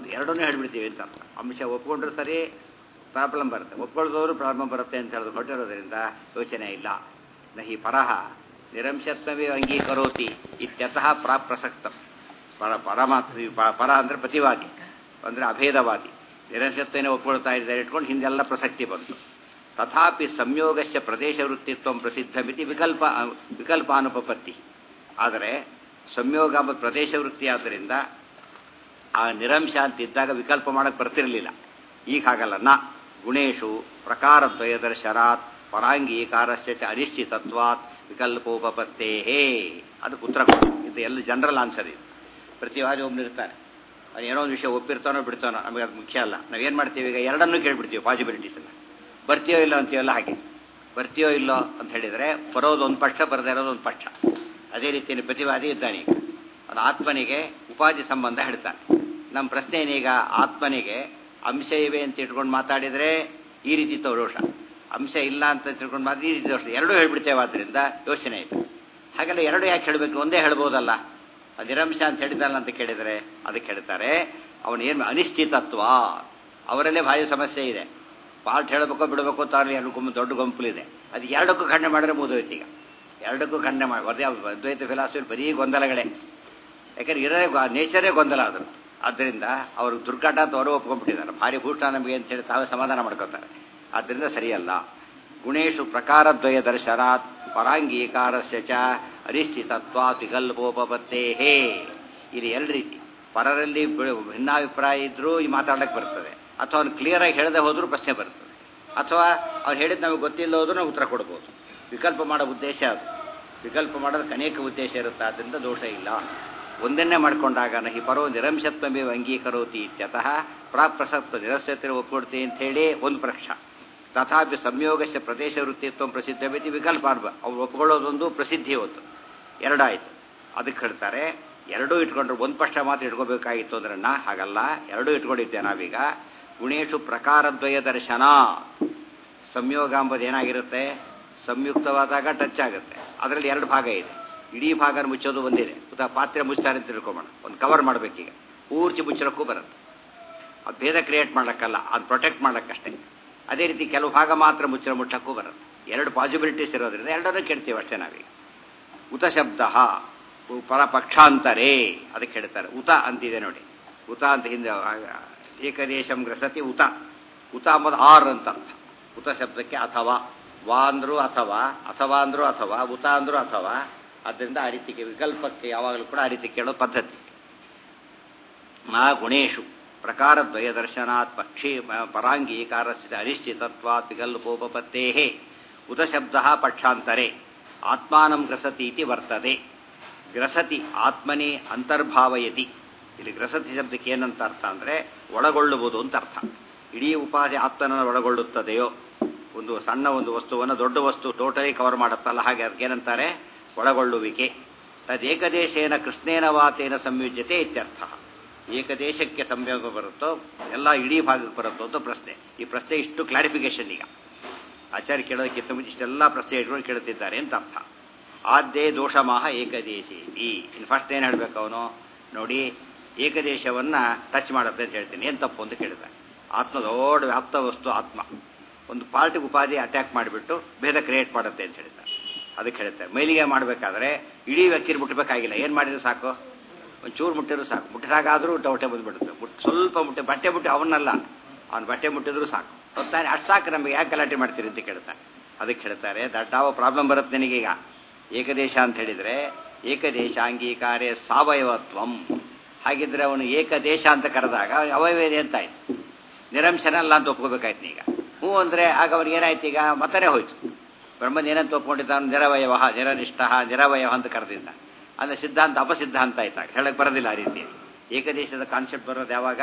ಎರಡನ್ನೂ ಹೇಳ್ಬಿಡ್ತೀವಿ ಅಂತ ಅರ್ಥ ಅಂಶ ಒಪ್ಕೊಂಡ್ರು ಸರಿ ಪ್ರಾಬ್ಲಮ್ ಬರುತ್ತೆ ಒಪ್ಕೊಳ್ದವರು ಪ್ರಾಬ್ಲಮ್ ಬರುತ್ತೆ ಅಂತ ಹೇಳಿದ್ರು ಹೊರಟಿರೋದ್ರಿಂದ ಯೋಚನೆ ಇಲ್ಲ ನಹಿ ಪರಹ ನಿರಂಶತ್ವವೇ ಅಂಗೀಕರೋತಿ ಇತ್ಯತಃ ಪ್ರಾಪ್ರಸಕ್ತಂ ಪರ ಪರಮಾತ್ಮ ಪ- ಪರ ಅಂದರೆ ಪ್ರತಿವಾದಿ ಅಂದರೆ ಅಭೇದವಾದಿ ನಿರಂಶತ್ವನೇ ಒಪ್ಕೊಳ್ತಾ ಇದ್ದಾರೆ ಇಟ್ಕೊಂಡು ಹಿಂದೆಲ್ಲ ಪ್ರಸಕ್ತಿ ಬಂತು ತಥಾಪಿ ಸಂಯೋಗಸ್ಯ ಪ್ರದೇಶ ವೃತ್ತಿತ್ವ ಪ್ರಸಿದ್ಧಮಿತಿ ವಿಕಲ್ಪ ವಿಕಲ್ಪಾನುಪಪತ್ತಿ ಆದರೆ ಸಂಯೋಗ ಎಂಬ ಪ್ರದೇಶ ವೃತ್ತಿ ಆದ್ದರಿಂದ ಆ ನಿರಂಶ ಅಂತಿದ್ದಾಗ ವಿಕಲ್ಪ ಮಾಡಕ್ಕೆ ಬರ್ತಿರಲಿಲ್ಲ ಈಗ ಹಾಗಲ್ಲ ನ ಗುಣೇಶು ಪ್ರಕಾರದ್ವಯ ದರ್ಶನಾತ್ ಪರಾಂಗೀಕಾರಸ್ಯ ಚ ಅನಿಶ್ಚಿತತ್ವಾತ್ ವಿಕಲ್ಪೋಪತ್ತೇ ಅದು ಉತ್ತರ ಕೊಡು ಇದು ಎಲ್ಲ ಜನರಲ್ ಆನ್ಸರ್ ಇದು ಪ್ರತಿವಾದಿ ಒಬ್ಬನು ಇರ್ತಾನೆ ಅವ್ನು ಏನೋ ಒಂದು ವಿಷಯ ಒಪ್ಪಿರ್ತಾನೋ ಬಿಡ್ತಾನೋ ನಮಗೆ ಅದು ಮುಖ್ಯ ಅಲ್ಲ ನಾವೇನು ಮಾಡ್ತೀವಿ ಈಗ ಎರಡನ್ನೂ ಕೇಳ್ಬಿಡ್ತೀವಿ ಪಾಸಿಬಿಲಿಟೀಸನ್ನ ಬರ್ತೀಯೋ ಇಲ್ಲೋ ಅಂತೀವಲ್ಲ ಹಾಗೆ ಬರ್ತೀಯೋ ಇಲ್ಲೋ ಅಂತ ಹೇಳಿದರೆ ಬರೋದು ಒಂದು ಪಕ್ಷ ಬರದೇ ಇರೋದು ಒಂದು ಪಕ್ಷ ಅದೇ ರೀತಿಯಲ್ಲಿ ಪ್ರತಿವಾದಿ ಇದ್ದಾನೆ ಈಗ ಅದು ಆತ್ಮನಿಗೆ ಉಪಾಧಿ ಸಂಬಂಧ ಹೇಳ್ತಾನೆ ನಮ್ಮ ಪ್ರಶ್ನೆ ಏನೀಗ ಆತ್ಮನಿಗೆ ಅಂಶ ಇವೆ ಅಂತ ಇಟ್ಕೊಂಡು ಮಾತಾಡಿದರೆ ಈ ರೀತಿ ದೋಷ ಅಂಶ ಇಲ್ಲ ಅಂತ ತಿಳ್ಕೊಂಡು ಮಾತ್ರ ಈ ರೀತಿ ದೋಷ ಎರಡೂ ಹೇಳ್ಬಿಡ್ತೇವೆ ಆದ್ದರಿಂದ ಯೋಚನೆ ಇದೆ ಹಾಗೆಲ್ಲ ಎರಡು ಯಾಕೆ ಹೇಳಬೇಕು ಒಂದೇ ಹೇಳ್ಬೋದಲ್ಲ ಅದು ನಿರಂಶ ಅಂತ ಹೇಳಿದಲ್ಲ ಅಂತ ಕೇಳಿದರೆ ಅದಕ್ಕೆ ಹೇಳ್ತಾರೆ ಅವನು ಏನು ಅನಿಶ್ಚಿತತ್ವ ಅವರಲ್ಲೇ ಭಾರಿ ಸಮಸ್ಯೆ ಇದೆ ಪಾರ್ಟ್ ಹೇಳಬೇಕೋ ಬಿಡಬೇಕೋ ತಾನು ಎರಡು ಗುಂಪು ದೊಡ್ಡ ಗುಂಪುಲಿದೆ ಅದು ಎರಡಕ್ಕೂ ಖಂಡನೆ ಮಾಡಿದ್ರೆ ಮುಗಿದೋಯ್ತು ಈಗ ಎರಡಕ್ಕೂ ಖಂಡನೆ ಮಾಡಿ ಅದೇ ಅದ್ವೈತ ಫಿಲಾಸಫಿ ಬರೀ ಗೊಂದಲಗಳೇ ಯಾಕಂದ್ರೆ ಇರೋ ನೇಚರೇ ಗೊಂದಲ ಅದು ಆದ್ದರಿಂದ ಅವರು ದುರ್ಗಾಟ ಅಂತ ಅವರು ಒಪ್ಕೊಂಡ್ಬಿಟ್ಟಿದ್ದಾರೆ ಭಾರಿ ಭೂಷಣ ನಮಗೆ ಅಂತ ಹೇಳಿ ತಾವೇ ಸಮಾಧಾನ ಮಾಡ್ಕೋತಾರೆ ಆದ್ದರಿಂದ ಸರಿಯಲ್ಲ ಗುಣೇಶು ಪ್ರಕಾರದ್ವಯ ದರ್ಶನಾತ್ ಪರಾಂಗೀಕಾರಸ್ಯ ಚ ಅನಿಶ್ಚಿತತ್ವ ವಿಕಲ್ಪೋಪತ್ತೇ ಹೇ ಇಲ್ಲಿ ಎರಡು ರೀತಿ ಪರರಲ್ಲಿ ಬಿ- ಭಿನ್ನಾಭಿಪ್ರಾಯ ಇದ್ರೂ ಈ ಮಾತಾಡಕ್ಕೆ ಬರ್ತದೆ ಅಥವಾ ಅವ್ನು ಕ್ಲಿಯರಾಗಿ ಹೇಳದೆ ಹೋದ್ರೂ ಪ್ರಶ್ನೆ ಬರ್ತದೆ ಅಥವಾ ಅವ್ರು ಹೇಳಿದ್ ನಮಗೆ ಗೊತ್ತಿಲ್ಲ ಹೋದ್ರೂ ನಾವು ಉತ್ತರ ಕೊಡ್ಬೋದು ವಿಕಲ್ಪ ಮಾಡೋ ಉದ್ದೇಶ ಅದು ವಿಕಲ್ಪ ಮಾಡೋದಕ್ಕೆ ಅನೇಕ ಉದ್ದೇಶ ಇರುತ್ತೆ ಆದ್ದರಿಂದ ದೋಷ ಇಲ್ಲ ಒಂದನ್ನೇ ಮಾಡಿಕೊಂಡಾಗ ನಹಿ ಪರೋ ನಿರಂಶತ್ವಮೇ ಅಂಗೀಕರೋತಿ ಇತ್ಯತಃ ಪ್ರಾಪ್ರಸಕ್ತ ನಿರಂಶತ್ವ ಒಪ್ಕೊಡ್ತೀನಿ ಅಂತ ಹೇಳಿ ಒಂದು ಪಕ್ಷ ತಥಾಪಿ ಸಂಯೋಗಸ್ಯ ಪ್ರದೇಶ ವೃತ್ತಿತ್ವ ಪ್ರಸಿದ್ಧವಿತಿ ವಿಕಲ್ಪ ಅನ್ಬ ಅವ್ರು ಒಪ್ಕೊಳ್ಳೋದೊಂದು ಪ್ರಸಿದ್ಧಿ ಹೊತ್ತು ಎರಡಾಯಿತು ಅದಕ್ಕೆ ಹೇಳ್ತಾರೆ ಎರಡೂ ಇಟ್ಕೊಂಡ್ರೆ ಒಂದು ಪಕ್ಷ ಮಾತ್ರ ಇಟ್ಕೋಬೇಕಾಗಿತ್ತು ಅಂದ್ರೆ ನಾ ಹಾಗಲ್ಲ ಎರಡೂ ಇಟ್ಕೊಂಡಿದ್ದೆ ನಾವೀಗ ಗುಣೇಶು ಪ್ರಕಾರದ್ವಯ ದರ್ಶನ ಸಂಯೋಗ ಎಂಬುದು ಏನಾಗಿರುತ್ತೆ ಸಂಯುಕ್ತವಾದಾಗ ಟಚ್ ಆಗುತ್ತೆ ಅದರಲ್ಲಿ ಎರಡು ಭಾಗ ಇದೆ ಇಡೀ ಭಾಗ ಮುಚ್ಚೋದು ಒಂದಿದೆ ಉದಾ ಪಾತ್ರೆ ಮುಚ್ತಾರೆ ಅಂತ ತಿಳ್ಕೊಂಬೋಣ ಒಂದು ಕವರ್ ಮಾಡಬೇಕೀಗ ಪೂರ್ತಿ ಮುಚ್ಚಲಕ್ಕೂ ಬರುತ್ತೆ ಅದು ಭೇದ ಕ್ರಿಯೇಟ್ ಮಾಡ್ಲಿಕ್ಕಲ್ಲ ಅದು ಪ್ರೊಟೆಕ್ಟ್ ಮಾಡ್ಲಿಕ್ಕಷ್ಟೇ ಅದೇ ರೀತಿ ಕೆಲವು ಭಾಗ ಮಾತ್ರ ಮುಚ್ಚಲ ಮುಟ್ಟಕ್ಕೂ ಬರುತ್ತೆ ಎರಡು ಪಾಸಿಬಿಲಿಟೀಸ್ ಇರೋದ್ರಿಂದ ಎರಡನ್ನೂ ಕೇಳ್ತೀವಿ ಅಷ್ಟೇ ನಾವೀಗ ಉತ ಶಬ್ದ ಪರ ಪಕ್ಷಾಂತರೇ ಅದಕ್ಕೆ ಹೇಳ್ತಾರೆ ಉತ ಅಂತಿದೆ ನೋಡಿ ಉತ ಅಂತ ಹಿಂದೆ ಆ, ಏಕದೇಶಂ ಗ್ರಸತಿ ಉತ ಉತ ಅಂಬುದು ಆರ್ ಅಂತ ಅರ್ಥ ಉತ ಶಬ್ದಕ್ಕೆ ಅಥವಾ ವಾ ಅಂದ್ರು ಅಥವಾ ಅಥವಾ ಅಂದ್ರು ಅಥವಾ ಉತ ಅಂದ್ರು ಅಥವಾ ಆದ್ದರಿಂದ ಆ ರೀತಿಗೆ ವಿಕಲ್ಪಕ್ಕೆ ಯಾವಾಗಲೂ ಕೂಡ ಆ ರೀತಿ ಕೇಳೋ ಪದ್ಧತಿ ನಾ ಗುಣೇಶು ಪ್ರಕಾರದ್ವಯ ದರ್ಶನಾತ್ ಪಕ್ಷಿ ಪರಾಂಗೀಕಾರಸ್ಯ ಅನಿಶ್ಚಿತತ್ವಾತ್ ವಿಕಲ್ಪೋಪತ್ತೇ ಉತ ಶಬ್ದ ಪಕ್ಷಾಂತರೆ ಆತ್ಮಾನಂ ಗ್ರಸತಿ ಇತಿ ವರ್ತದೆ ಗ್ರಸತಿ ಆತ್ಮನೇ ಅಂತರ್ಭಾವಯತಿ ಇಲ್ಲಿ ಗ್ರಸತಿ ಶಬ್ದಕ್ಕೆ ಏನಂತ ಅರ್ಥ ಅಂದರೆ ಒಳಗೊಳ್ಳುವುದು ಅಂತ ಅರ್ಥ ಇಡೀ ಉಪಾಧಿ ಆತ್ಮನನ್ನು ಒಳಗೊಳ್ಳುತ್ತದೆಯೋ ಒಂದು ಸಣ್ಣ ಒಂದು ವಸ್ತುವನ್ನು ದೊಡ್ಡ ವಸ್ತು ಟೋಟಲಿ ಕವರ್ ಮಾಡುತ್ತಲ್ಲ ಹಾಗೆ ಅದಕ್ಕೇನಂತಾರೆ ಒಳಗೊಳ್ಳುವಿಕೆ ತದೇಕದೇಶೇನ ಕೃಷ್ಣೇನ ವಾತೇನ ಸಂಯುಜ್ಯತೆ ಇತ್ಯರ್ಥ ಏಕದೇಶಕ್ಕೆ ಸಂಯೋಗ ಬರುತ್ತೋ ಎಲ್ಲ ಇಡೀ ಭಾಗಕ್ಕೆ ಬರುತ್ತೋ ಅಂತ ಪ್ರಶ್ನೆ ಈ ಪ್ರಶ್ನೆ ಇಷ್ಟು ಕ್ಲಾರಿಫಿಕೇಶನ್ ಈಗ ಆಚಾರ್ಯ ಕೇಳೋದಕ್ಕಿಂತ ಮುಂಚೆ ಇಷ್ಟೆಲ್ಲ ಪ್ರಶ್ನೆ ಇಟ್ಕೊಂಡು ಕೇಳುತ್ತಿದ್ದಾರೆ ಅಂತ ಅರ್ಥ ಆದ್ಯೇ ದೋಷಮಾಹ ಏಕದೇಶಿ ಇನ್ನು ಫಸ್ಟ್ ಏನು ಹೇಳಬೇಕು ಅವನು ನೋಡಿ ಏಕದೇಶವನ್ನು ಟಚ್ ಮಾಡುತ್ತೆ ಅಂತ ಹೇಳ್ತೀನಿ ಏನು ತಪ್ಪು ಅಂತ ಕೇಳಿದ ಆತ್ಮ ದೊಡ್ಡ ವ್ಯಾಪ್ತ ವಸ್ತು ಆತ್ಮ ಒಂದು ಪಾರ್ಟಿಗೆ ಉಪಾಧಿ ಅಟ್ಯಾಕ್ ಮಾಡಿಬಿಟ್ಟು ಭೇದ ಕ್ರಿಯೇಟ್ ಮಾಡುತ್ತೆ ಅಂತ ಹೇಳಿದ್ದಾರೆ ಅದಕ್ಕೆ ಹೇಳ್ತಾರೆ ಮೈಲಿಗೆ ಮಾಡಬೇಕಾದ್ರೆ ಇಡೀ ವ್ಯಕ್ತಿರು ಮುಟ್ಟಬೇಕಾಗಿಲ್ಲ ಏನು ಮಾಡಿದ್ರೆ ಸಾಕು ಒಂಚೂರು ಮುಟ್ಟಿದ್ರು ಸಾಕು ಮುಟ್ಟಿದಾಗಾದರೂ ಡೌಟೆ ಬಂದುಬಿಡುತ್ತೆ ಮುಟ್ ಸ್ವಲ್ಪ ಮುಟ್ಟಿ ಬಟ್ಟೆ ಮುಟ್ಟಿ ಅವನ್ನಲ್ಲ ಅವ್ನು ಬಟ್ಟೆ ಮುಟ್ಟಿದ್ರು ಸಾಕು ಗೊತ್ತಾನೆ ಅಷ್ಟು ಸಾಕು ನಮಗೆ ಯಾಕೆ ಗಲಾಟೆ ಮಾಡ್ತೀರಿ ಅಂತ ಕೇಳ್ತಾರೆ ಅದಕ್ಕೆ ಹೇಳ್ತಾರೆ ದಟ್ಟಾವ ಪ್ರಾಬ್ಲಮ್ ಬರುತ್ತೆ ನಿನಗೀಗ ಏಕದೇಶ ಅಂತ ಹೇಳಿದರೆ ಏಕದೇಶ ಅಂಗೀಕಾರೇ ಸಾವಯವತ್ವಂ ಹಾಗಿದ್ರೆ ಅವನು ಏಕದೇಶ ಅಂತ ಕರೆದಾಗ ಅವಯವೇದೆ ಅಂತ ಆಯ್ತು ನಿರಂಶನಲ್ಲ ಅಂತ ಒಪ್ಕೋಬೇಕಾಯ್ತು ಈಗ ಹ್ಞೂ ಅಂದರೆ ಆಗ ಅವ್ನಿಗೆ ಏನಾಯ್ತು ಈಗ ಮತನೇ ಹೋಯ್ತು ಬ್ರಹ್ಮನ್ ಏನಂತ ಒಪ್ಕೊಂಡಿದ್ದ ಅವ್ನು ನಿರವಯವ ನಿರನಿಷ್ಠ ನಿರವಯವ ಅಂತ ಕರೆದಿದ್ದ ಅಂದರೆ ಸಿದ್ಧಾಂತ ಅಪಸಿದ್ಧಾಂತ ಆಯ್ತಾಗ ಹೇಳಕ್ಕೆ ಬರೋದಿಲ್ಲ ಆ ರೀತಿ ಏಕದೇಶದ ಕಾನ್ಸೆಪ್ಟ್ ಬರೋದು ಯಾವಾಗ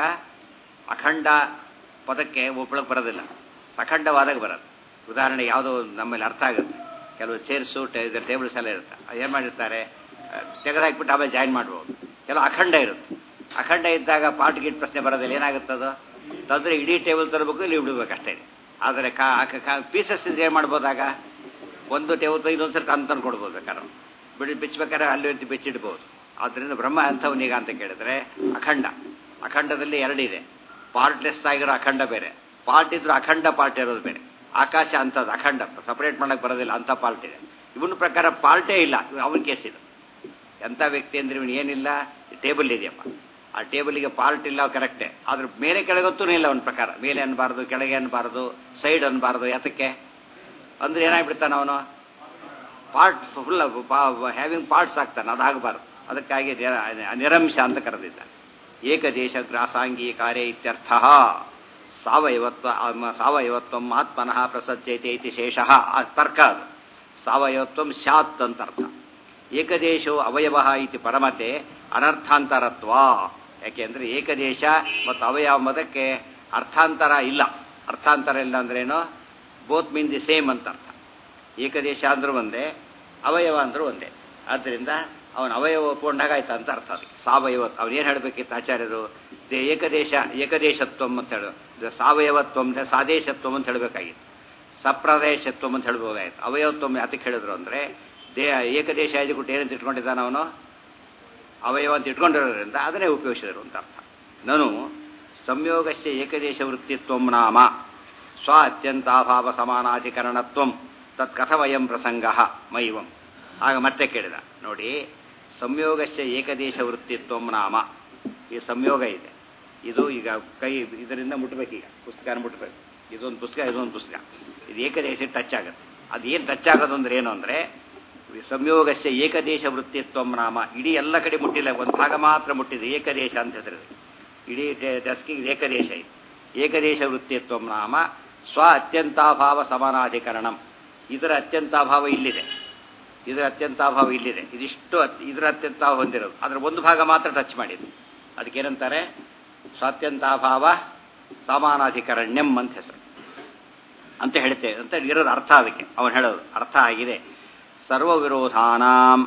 ಅಖಂಡ ಪದಕ್ಕೆ ಒಪ್ಪಳಕ್ಕೆ ಬರೋದಿಲ್ಲ ಸಖಂಡವಾದಾಗ ಬರೋದು ಉದಾಹರಣೆ ಯಾವುದೋ ನಮ್ಮಲ್ಲಿ ಅರ್ಥ ಆಗುತ್ತೆ ಕೆಲವು ಚೇರ್ಸು ಟೇಬಲ್ಸ್ ಎಲ್ಲ ಇರುತ್ತೆ ಏನು ಮಾಡಿರ್ತಾರೆ ತೆಗೆದಾಕ್ಬಿಟ್ಟು ಆಮೇಲೆ ಜಾಯಿನ್ ಮಾಡ್ಬೋದು ಕೆಲವು ಅಖಂಡ ಇರುತ್ತೆ ಅಖಂಡ ಇದ್ದಾಗ ಪಾರ್ಟ್ ಗೀಟ್ ಪ್ರಶ್ನೆ ಬರೋದಿಲ್ಲ ಏನಾಗುತ್ತದು ತಂದರೆ ಇಡೀ ಟೇಬಲ್ ತರಬೇಕು ಇಲ್ಲಿ ಬಿಡಬೇಕು ಅಷ್ಟೇ ಆದರೆ ಕಾ ಪೀಸಸ್ ಇದ್ರೆ ಏನು ಮಾಡ್ಬೋದಾಗ ಒಂದು ಟೇಬಲ್ ಇನ್ನೊಂದು ಸರಿ ತಂದು ತಂದು ಕೊಡ್ಬೋದು ಬೇಕಾದ್ರೆ ಬಿಡಿ ಬಿಚ್ಚಬೇಕಾದ್ರೆ ಅಲ್ಲಿ ಬಿಚ್ಚಿಡ್ಬೋದು ಆದ್ದರಿಂದ ಬ್ರಹ್ಮ ಅಂಥವನೀಗ ಅಂತ ಕೇಳಿದ್ರೆ ಅಖಂಡ ಅಖಂಡದಲ್ಲಿ ಎರಡಿದೆ ಪಾರ್ಟ್ಲೆಸ್ ಆಗಿರೋ ಅಖಂಡ ಬೇರೆ ಪಾರ್ಟ್ ಇದ್ರು ಅಖಂಡ ಪಾರ್ಟ್ ಇರೋದು ಬೇರೆ ಆಕಾಶ ಅಂಥದ್ದು ಅಖಂಡ ಸಪರೇಟ್ ಮಾಡಕ್ಕೆ ಬರೋದಿಲ್ಲ ಅಂಥ ಪಾರ್ಟ್ ಇದೆ ಇವನ ಪ್ರಕಾರ ಪಾರ್ಟೇ ಇಲ್ಲ ಅವನ ಕೇಸ್ ಇದು ಎಂಥ ವ್ಯಕ್ತಿ ಅಂದ್ರೆ ಇವನು ಏನಿಲ್ಲ ಟೇಬಲ್ ಇದೆಯಪ್ಪ ಆ ಟೇಬಲಿಗೆ ಪಾರ್ಟ್ ಇಲ್ಲ ಕರೆಕ್ಟೇ ಆದ್ರೆ ಮೇಲೆ ಕೆಳಗತ್ತೂ ಇಲ್ಲ ಅವನ ಪ್ರಕಾರ ಮೇಲೆ ಅನ್ಬಾರ್ದು ಕೆಳಗೆ ಅನ್ಬಾರ್ದು ಸೈಡ್ ಅನ್ಬಾರ್ದು ಯಾತಕ್ಕೆ ಅಂದ್ರೆ ಏನಾಗ್ಬಿಡ್ತಾನೆ ಅವನು ಪಾರ್ಟ್ ಫುಲ್ ಹ್ಯಾವಿಂಗ್ ಪಾರ್ಟ್ಸ್ ಆಗ್ತಾನೆ ಅದಾಗಬಾರ್ದು ಅದಕ್ಕಾಗಿ ನಿರ- ನಿರಂಶ ಅಂತ ಕರೆದಿದ್ದ ಏಕದೇಶ ಗ್ರಾಸಾಂಗಿ ಕಾರ್ಯ ಇತ್ಯರ್ಥ ಸಾವಯವತ್ವ ಆಮ- ಸಾವಯವತ್ವ ಆತ್ಮನಃ ಪ್ರಸಜ್ಜೈತೆ ಇತಿ ಶೇಷಃ ಆ ತರ್ಕ ಅದು ಸಾವಯವತ್ವ ಸ್ಯಾತ್ ಅಂತ ಅರ್ಥ ಏಕದೇಶೋ ಅವಯವ ಇತಿ ಪರಮತೆ ಅನರ್ಥಾಂತರತ್ವ ಯಾಕೆಂದ್ರೆ ಏಕದೇಶ ಮತ್ತು ಅವಯವ ಮತಕ್ಕೆ ಅರ್ಥಾಂತರ ಇಲ್ಲ ಅರ್ಥಾಂತರ ಇಲ್ಲ ಅಂದ್ರೇನು ಬೋತ್ ಮೀನ್ ದಿ ಸೇಮ್ ಅಂತ ಅರ್ಥ ಏಕದೇಶ ಅಂದ್ರೂ ಒಂದೇ ಅವಯವ ಅಂದ್ರೂ ಒಂದೇ ಆದ್ದರಿಂದ ಅವನ ಅವಯವ ಒಪ್ಕೊಂಡಾಗಾಯ್ತು ಅಂತ ಅರ್ಥ ಅದಕ್ಕೆ ಸಾವಯವ ಅವ್ನು ಏನು ಹೇಳಬೇಕಿತ್ತು ಆಚಾರ್ಯರು ದೇ ಏಕದೇಶ ಏಕದೇಶತ್ವಂ ಅಂತ ಹೇಳು ಇದು ಸಾವಯವತ್ವಂ ಅಂದ್ರೆ ಸಾದೇಶತ್ವಂ ಅಂತ ಹೇಳಬೇಕಾಗಿತ್ತು ಸಪ್ರದೇಶತ್ವಂ ಅಂತ ಹೇಳ್ಬೋದಾಯ್ತು ಅವಯವತ್ವಂ ಯಾತಕ್ಕೆ ಹೇಳಿದ್ರು ಅಂದರೆ ದೇ ಏಕದೇಶ ಆಯ್ದುಬಿಟ್ಟು ಏನಂತ ಇಟ್ಕೊಂಡಿದ್ದಾನೆ ಅವನು ಅವಯವ ಅಂತ ಇಟ್ಕೊಂಡಿರೋದ್ರಿಂದ ಅದನ್ನೇ ಉಪಯೋಗಿಸಿದರು ಅಂತ ಅರ್ಥ ನಾನು ಸಂಯೋಗಸ್ಯ ಏಕದೇಶ ವೃತ್ತಿತ್ವಂ ನಾಮ ಸ್ವ ಅತ್ಯಂತಾಭಾವ ಸಮಾನಾಧಿಕರಣತ್ವಂ ತತ್ ಕಥವಯಂ ಪ್ರಸಂಗ ಮೈವಂ ಆಗ ಮತ್ತೆ ಕೇಳಿದ ನೋಡಿ ಸಂಯೋಗಸ್ಯ ಏಕದೇಶ ವೃತ್ತಿತ್ವಂ ನಾಮ ಈ ಸಂಯೋಗ ಇದೆ ಇದು ಈಗ ಕೈ ಇದರಿಂದ ಮುಟ್ಬೇಕೀಗ ಪುಸ್ತಕನ ಮುಟ್ಬೇಕು ಇದೊಂದು ಪುಸ್ತಕ ಇದೊಂದು ಪುಸ್ತಕ ಇದು ಏಕದೇಶ ಟಚ್ ಆಗುತ್ತೆ ಅದು ಏನು ಟಚ್ ಆಗೋದು ಅಂದ್ರೆ ಏನು ಅಂದರೆ ಸಂಯೋಗಸ್ಯ ಏಕದೇಶ ವೃತ್ತಿತ್ವಂ ನಾಮ ಇಡೀ ಎಲ್ಲ ಕಡೆ ಮುಟ್ಟಿಲ್ಲ ಒಂದು ಭಾಗ ಮಾತ್ರ ಮುಟ್ಟಿದೆ ಏಕದೇಶ ಅಂತ ಹೆಸರಿದೆ ಇಡೀ ಡೆಸ್ಕಿಗೆ ಏಕದೇಶ ಇದೆ ಏಕದೇಶ ವೃತ್ತಿತ್ವಂ ನಾಮ ಸ್ವ ಅತ್ಯಂತಾಭಾವ ಸಮಾನಾಧಿಕರಣಂ ಇದರ ಅತ್ಯಂತಾಭಾವ ಇಲ್ಲಿದೆ ಇದರ ಅತ್ಯಂತಾಭಾವ ಇಲ್ಲಿದೆ ಇದಿಷ್ಟು ಅತ್- ಇದರ ಅತ್ಯಂತಾಭಾವ ಹೊಂದಿರೋದು ಅದರ ಒಂದು ಭಾಗ ಮಾತ್ರ ಟಚ್ ಮಾಡಿದ್ದು ಅದಕ್ಕೇನಂತಾರೆ ಸ್ವಾತ್ಯಂತಾಭಾವ ಸಮಾನಾಧಿಕರಣ್ಯಂ ಅಂತ ಹೆಸರು ಅಂತ ಹೇಳ್ತೇವೆ ಅಂತ ಇರೋದು ಅರ್ಥ ಅದಕ್ಕೆ ಅವನು ಹೇಳೋದು ಅರ್ಥ ಆಗಿದೆ ಸರ್ವ ವಿರೋಧಾನಾಂ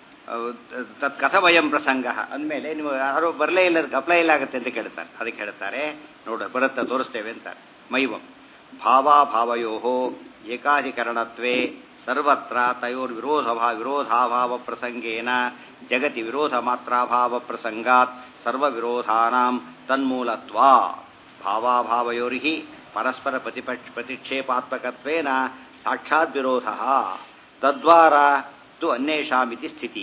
ತತ್ ಕಥವಯಂ ಪ್ರಸಂಗ ಅಂದಮೇಲೆ ನೀವು ಯಾರು ಬರಲೇ ಇಲ್ಲ ಅಪ್ಲೈ ಇಲ್ಲ ಆಗುತ್ತೆ ಅಂತ ಕೇಳ್ತಾರೆ ಅದಕ್ಕೆ ಹೇಳ್ತಾರೆ ನೋಡ ಬರುತ್ತೆ ತೋರಿಸ್ತೇವೆ ಅಂತಾರೆ ಮೈವಂ ಭಾವಾಭಾವಯೋ ಏಕಾಧಿಕರಣತ್ವೇ ಸರ್ವತ್ರ ತಯೋರ್ ವಿರೋಧಭಾ ವಿರೋಧಾಭಾವ ಪ್ರಸಂಗೇನ ಜಗತಿ ವಿರೋಧ ಮಾತ್ರಾಭಾವ ಪ್ರಸಂಗಾತ್ ಸರ್ವ ವಿರೋಧಾನಾಂ ತನ್ಮೂಲತ್ವ ಭಾವಾಭಾವಯೋರ್ಹಿ ಪರಸ್ಪರ ಪ್ರತಿಪಕ್ಷ ಪ್ರತಿಕ್ಷೇಪಾತ್ಮಕತ್ವೇನ ಸಾಕ್ಷಾತ್ ವಿರೋಧ ತದ್ವಾರ ತು ಅನ್ಯೇಷಾಮಿತಿ ಸ್ಥಿತಿ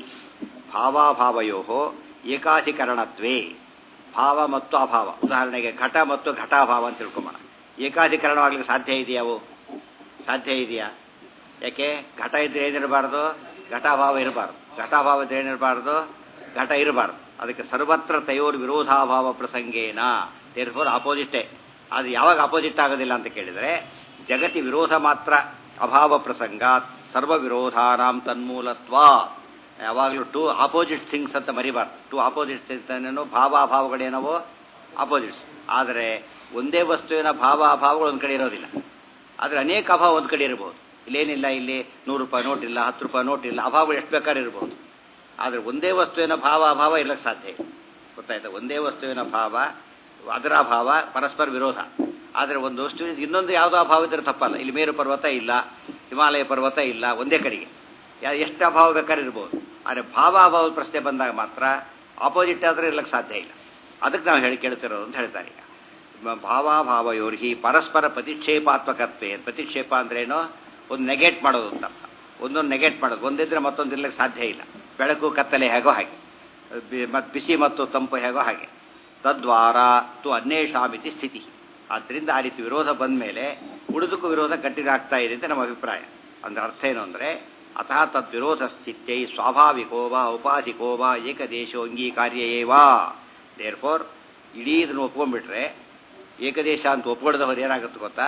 ಭಾವಾಭಾವಯೋ ಏಕಾಧಿಕರಣತ್ವೇ ಭಾವ ಮತ್ತು ಅಭಾವ ಉದಾಹರಣೆಗೆ ಘಟ ಮತ್ತು ಘಟಾಭಾವ ಅಂತ ತಿಳ್ಕೊಂಬೋಣ ಏಕಾಧಿಕರಣವಾಗ್ಲಿಕ್ಕೆ ಸಾಧ್ಯ ಇದೆಯಾವು ಸಾಧ್ಯ ಇದೆಯಾ ಯಾಕೆ ಘಟ ಇದ್ರೆ ಏನಿರಬಾರ್ದು ಘಟಾಭಾವ ಇರಬಾರ್ದು ಘಟಾಭಾವ ಇದ್ರೆ ಏನಿರಬಾರ್ದು ಘಟ ಇರಬಾರ್ದು ಅದಕ್ಕೆ ಸರ್ವತ್ರ ತಯೋರ್ ವಿರೋಧಾಭಾವ ಪ್ರಸಂಗೇನ ದೇರ್ಫೋರ್ ಆಪೋಸಿಟೇ ಅದು ಯಾವಾಗ ಆಪೋಸಿಟ್ ಆಗೋದಿಲ್ಲ ಅಂತ ಕೇಳಿದರೆ ಜಗತಿ ವಿರೋಧ ಮಾತ್ರ ಅಭಾವ ಪ್ರಸಂಗಾತ್ ಸರ್ವ ವಿರೋಧಾನಾಂ ತನ್ಮೂಲತ್ವ ಯಾವಾಗಲೂ ಟು ಆಪೋಸಿಟ್ ಥಿಂಗ್ಸ್ ಅಂತ ಮರಿಬಾರ್ದು ಟು ಆಪೋಸಿಟ್ಸ್ ಅಂತೇನೋ ಭಾವ ಅಭಾವಗಳೇನವೋ ಆಪೋಸಿಟ್ಸ್ ಆದರೆ ಒಂದೇ ವಸ್ತುವಿನ ಭಾವ ಅಭಾವಗಳು ಒಂದು ಕಡೆ ಇರೋದಿಲ್ಲ ಆದರೆ ಅನೇಕ ಅಭಾವ ಒಂದು ಕಡೆ ಇರಬಹುದು ಇಲ್ಲೇನಿಲ್ಲ ಇಲ್ಲಿ ನೂರು ರೂಪಾಯಿ ನೋಟ್ ಇಲ್ಲ ಹತ್ತು ರೂಪಾಯಿ ನೋಟ್ ಇಲ್ಲ ಅಭಾವಗಳು ಎಷ್ಟು ಬೇಕಾದ್ರೆ ಇರಬಹುದು ಆದರೆ ಒಂದೇ ವಸ್ತುವಿನ ಭಾವ ಅಭಾವ ಇರಲಿಕ್ಕೆ ಸಾಧ್ಯ ಇಲ್ಲ ಗೊತ್ತಾಯ್ತಾ ಒಂದೇ ವಸ್ತುವಿನ ಭಾವ ಅದರ ಅಭಾವ ಪರಸ್ಪರ ವಿರೋಧ ಆದರೆ ಒಂದು ವಸ್ತುವಿನ ಇನ್ನೊಂದು ಯಾವುದೋ ಅಭಾವ ಇದ್ರೆ ತಪ್ಪಲ್ಲ ಇಲ್ಲಿ ಮೇರು ಪರ್ವತ ಇಲ್ಲ ಹಿಮಾಲಯ ಪರ್ವತ ಇಲ್ಲ ಒಂದೇ ಕಡೆಗೆ ಯಾ- ಎಷ್ಟು ಅಭಾವ ಬೇಕಾದ್ರೆ ಇರ್ಬೋದು ಆದರೆ ಭಾವ ಅಭಾವದ ಪ್ರಶ್ನೆ ಬಂದಾಗ ಮಾತ್ರ ಆಪೋಸಿಟ್ ಆದರೆ ಇರ್ಲಿಕ್ಕೆ ಸಾಧ್ಯ ಇಲ್ಲ ಅದಕ್ಕೆ ನಾವು ಹೇಳಿ ಕೇಳ್ತಿರೋದು ಅಂತ ಹೇಳ್ತಾರೆ ಈಗ ಮ- ಭಾವಾಭಾವಯೋರ್ಹಿ ಪರಸ್ಪರ ಪ್ರತಿಕ್ಷೇಪಾತ್ಮಕತ್ವೇ ಪ್ರತಿಕ್ಷೇಪ ಅಂದ್ರೇನು ಒಂದು ನೆಗೆಟ್ ಮಾಡೋದು ಅಂತ ಅರ್ಥ ಒಂದೊಂದು ನೆಗೆಟ್ ಮಾಡೋದು ಒಂದಿದ್ರೆ ಮತ್ತೊಂದು ಇರ್ಲಿಕ್ಕೆ ಸಾಧ್ಯ ಇಲ್ಲ ಬೆಳಕು ಕತ್ತಲೆ ಹೇಗೋ ಹಾಗೆ ಮತ್ತು ಬಿಸಿ ಮತ್ತು ತಂಪು ಹೇಗೋ ಹಾಗೆ ತದ್ವಾರ ತು ಅನ್ಯೇಷಾಮಿತಿ ಸ್ಥಿತಿ ಆದ್ದರಿಂದ ಆ ರೀತಿ ವಿರೋಧ ಬಂದ ಮೇಲೆ ಉಳಿದಕ್ಕೂ ವಿರೋಧ ಕಂಟಿನ್ಯೂ ಆಗ್ತಾ ಇದೆ ಅಂತ ನಮ್ಮ ಅಭಿಪ್ರಾಯ ಅಂದ್ರೆ ಅರ್ಥ ಏನು ಅಂದರೆ ಅತಃ ತದ್ವಿರೋಧ ಸ್ಥಿತ್ಯೈ ಸ್ವಾಭಾವಿಕೋ ವಾ ಉಪಾಧಿಕೋ ವಾ ಏಕದೇಶೋ ಅಂಗೀಕಾರ್ಯ ಏವಾ ದೇರ್ ಫೋರ್ ಇಡೀ ಇದನ್ನು ಒಪ್ಕೊಂಡ್ಬಿಟ್ರೆ ಏಕದೇಶ ಅಂತ ಒಪ್ಕೊಳ್ದವ್ರು ಏನಾಗುತ್ತೆ ಗೊತ್ತಾ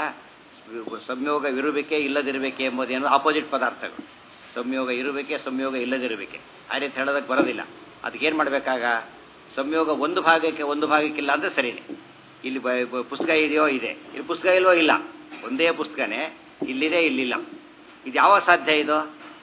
ಸಂಯೋಗ ಇರಬೇಕೆ ಇಲ್ಲದಿರಬೇಕೆ ಎಂಬುದೇನು ಆಪೋಸಿಟ್ ಪದಾರ್ಥಗಳು ಸಂಯೋಗ ಇರಬೇಕೆ ಸಂಯೋಗ ಇಲ್ಲದಿರಬೇಕೆ ಆ ರೀತಿ ಹೇಳೋದಕ್ಕೆ ಬರೋದಿಲ್ಲ ಅದಕ್ಕೇನು ಮಾಡಬೇಕಾಗ ಸಂಯೋಗ ಒಂದು ಭಾಗಕ್ಕೆ ಒಂದು ಭಾಗಕ್ಕಿಲ್ಲ ಅಂದರೆ ಸರಿನೇ ಇಲ್ಲಿ ಬ- ಬ- ಪುಸ್ತಕ ಇದೆಯೋ ಇದೆ ಇಲ್ಲಿ ಪುಸ್ತಕ ಇಲ್ವೋ ಇಲ್ಲ ಒಂದೇ ಪುಸ್ತಕನೇ ಇಲ್ಲಿದೆ ಇಲ್ಲಿಲ್ಲ ಇದು ಯಾವಾಗ ಸಾಧ್ಯ ಇದು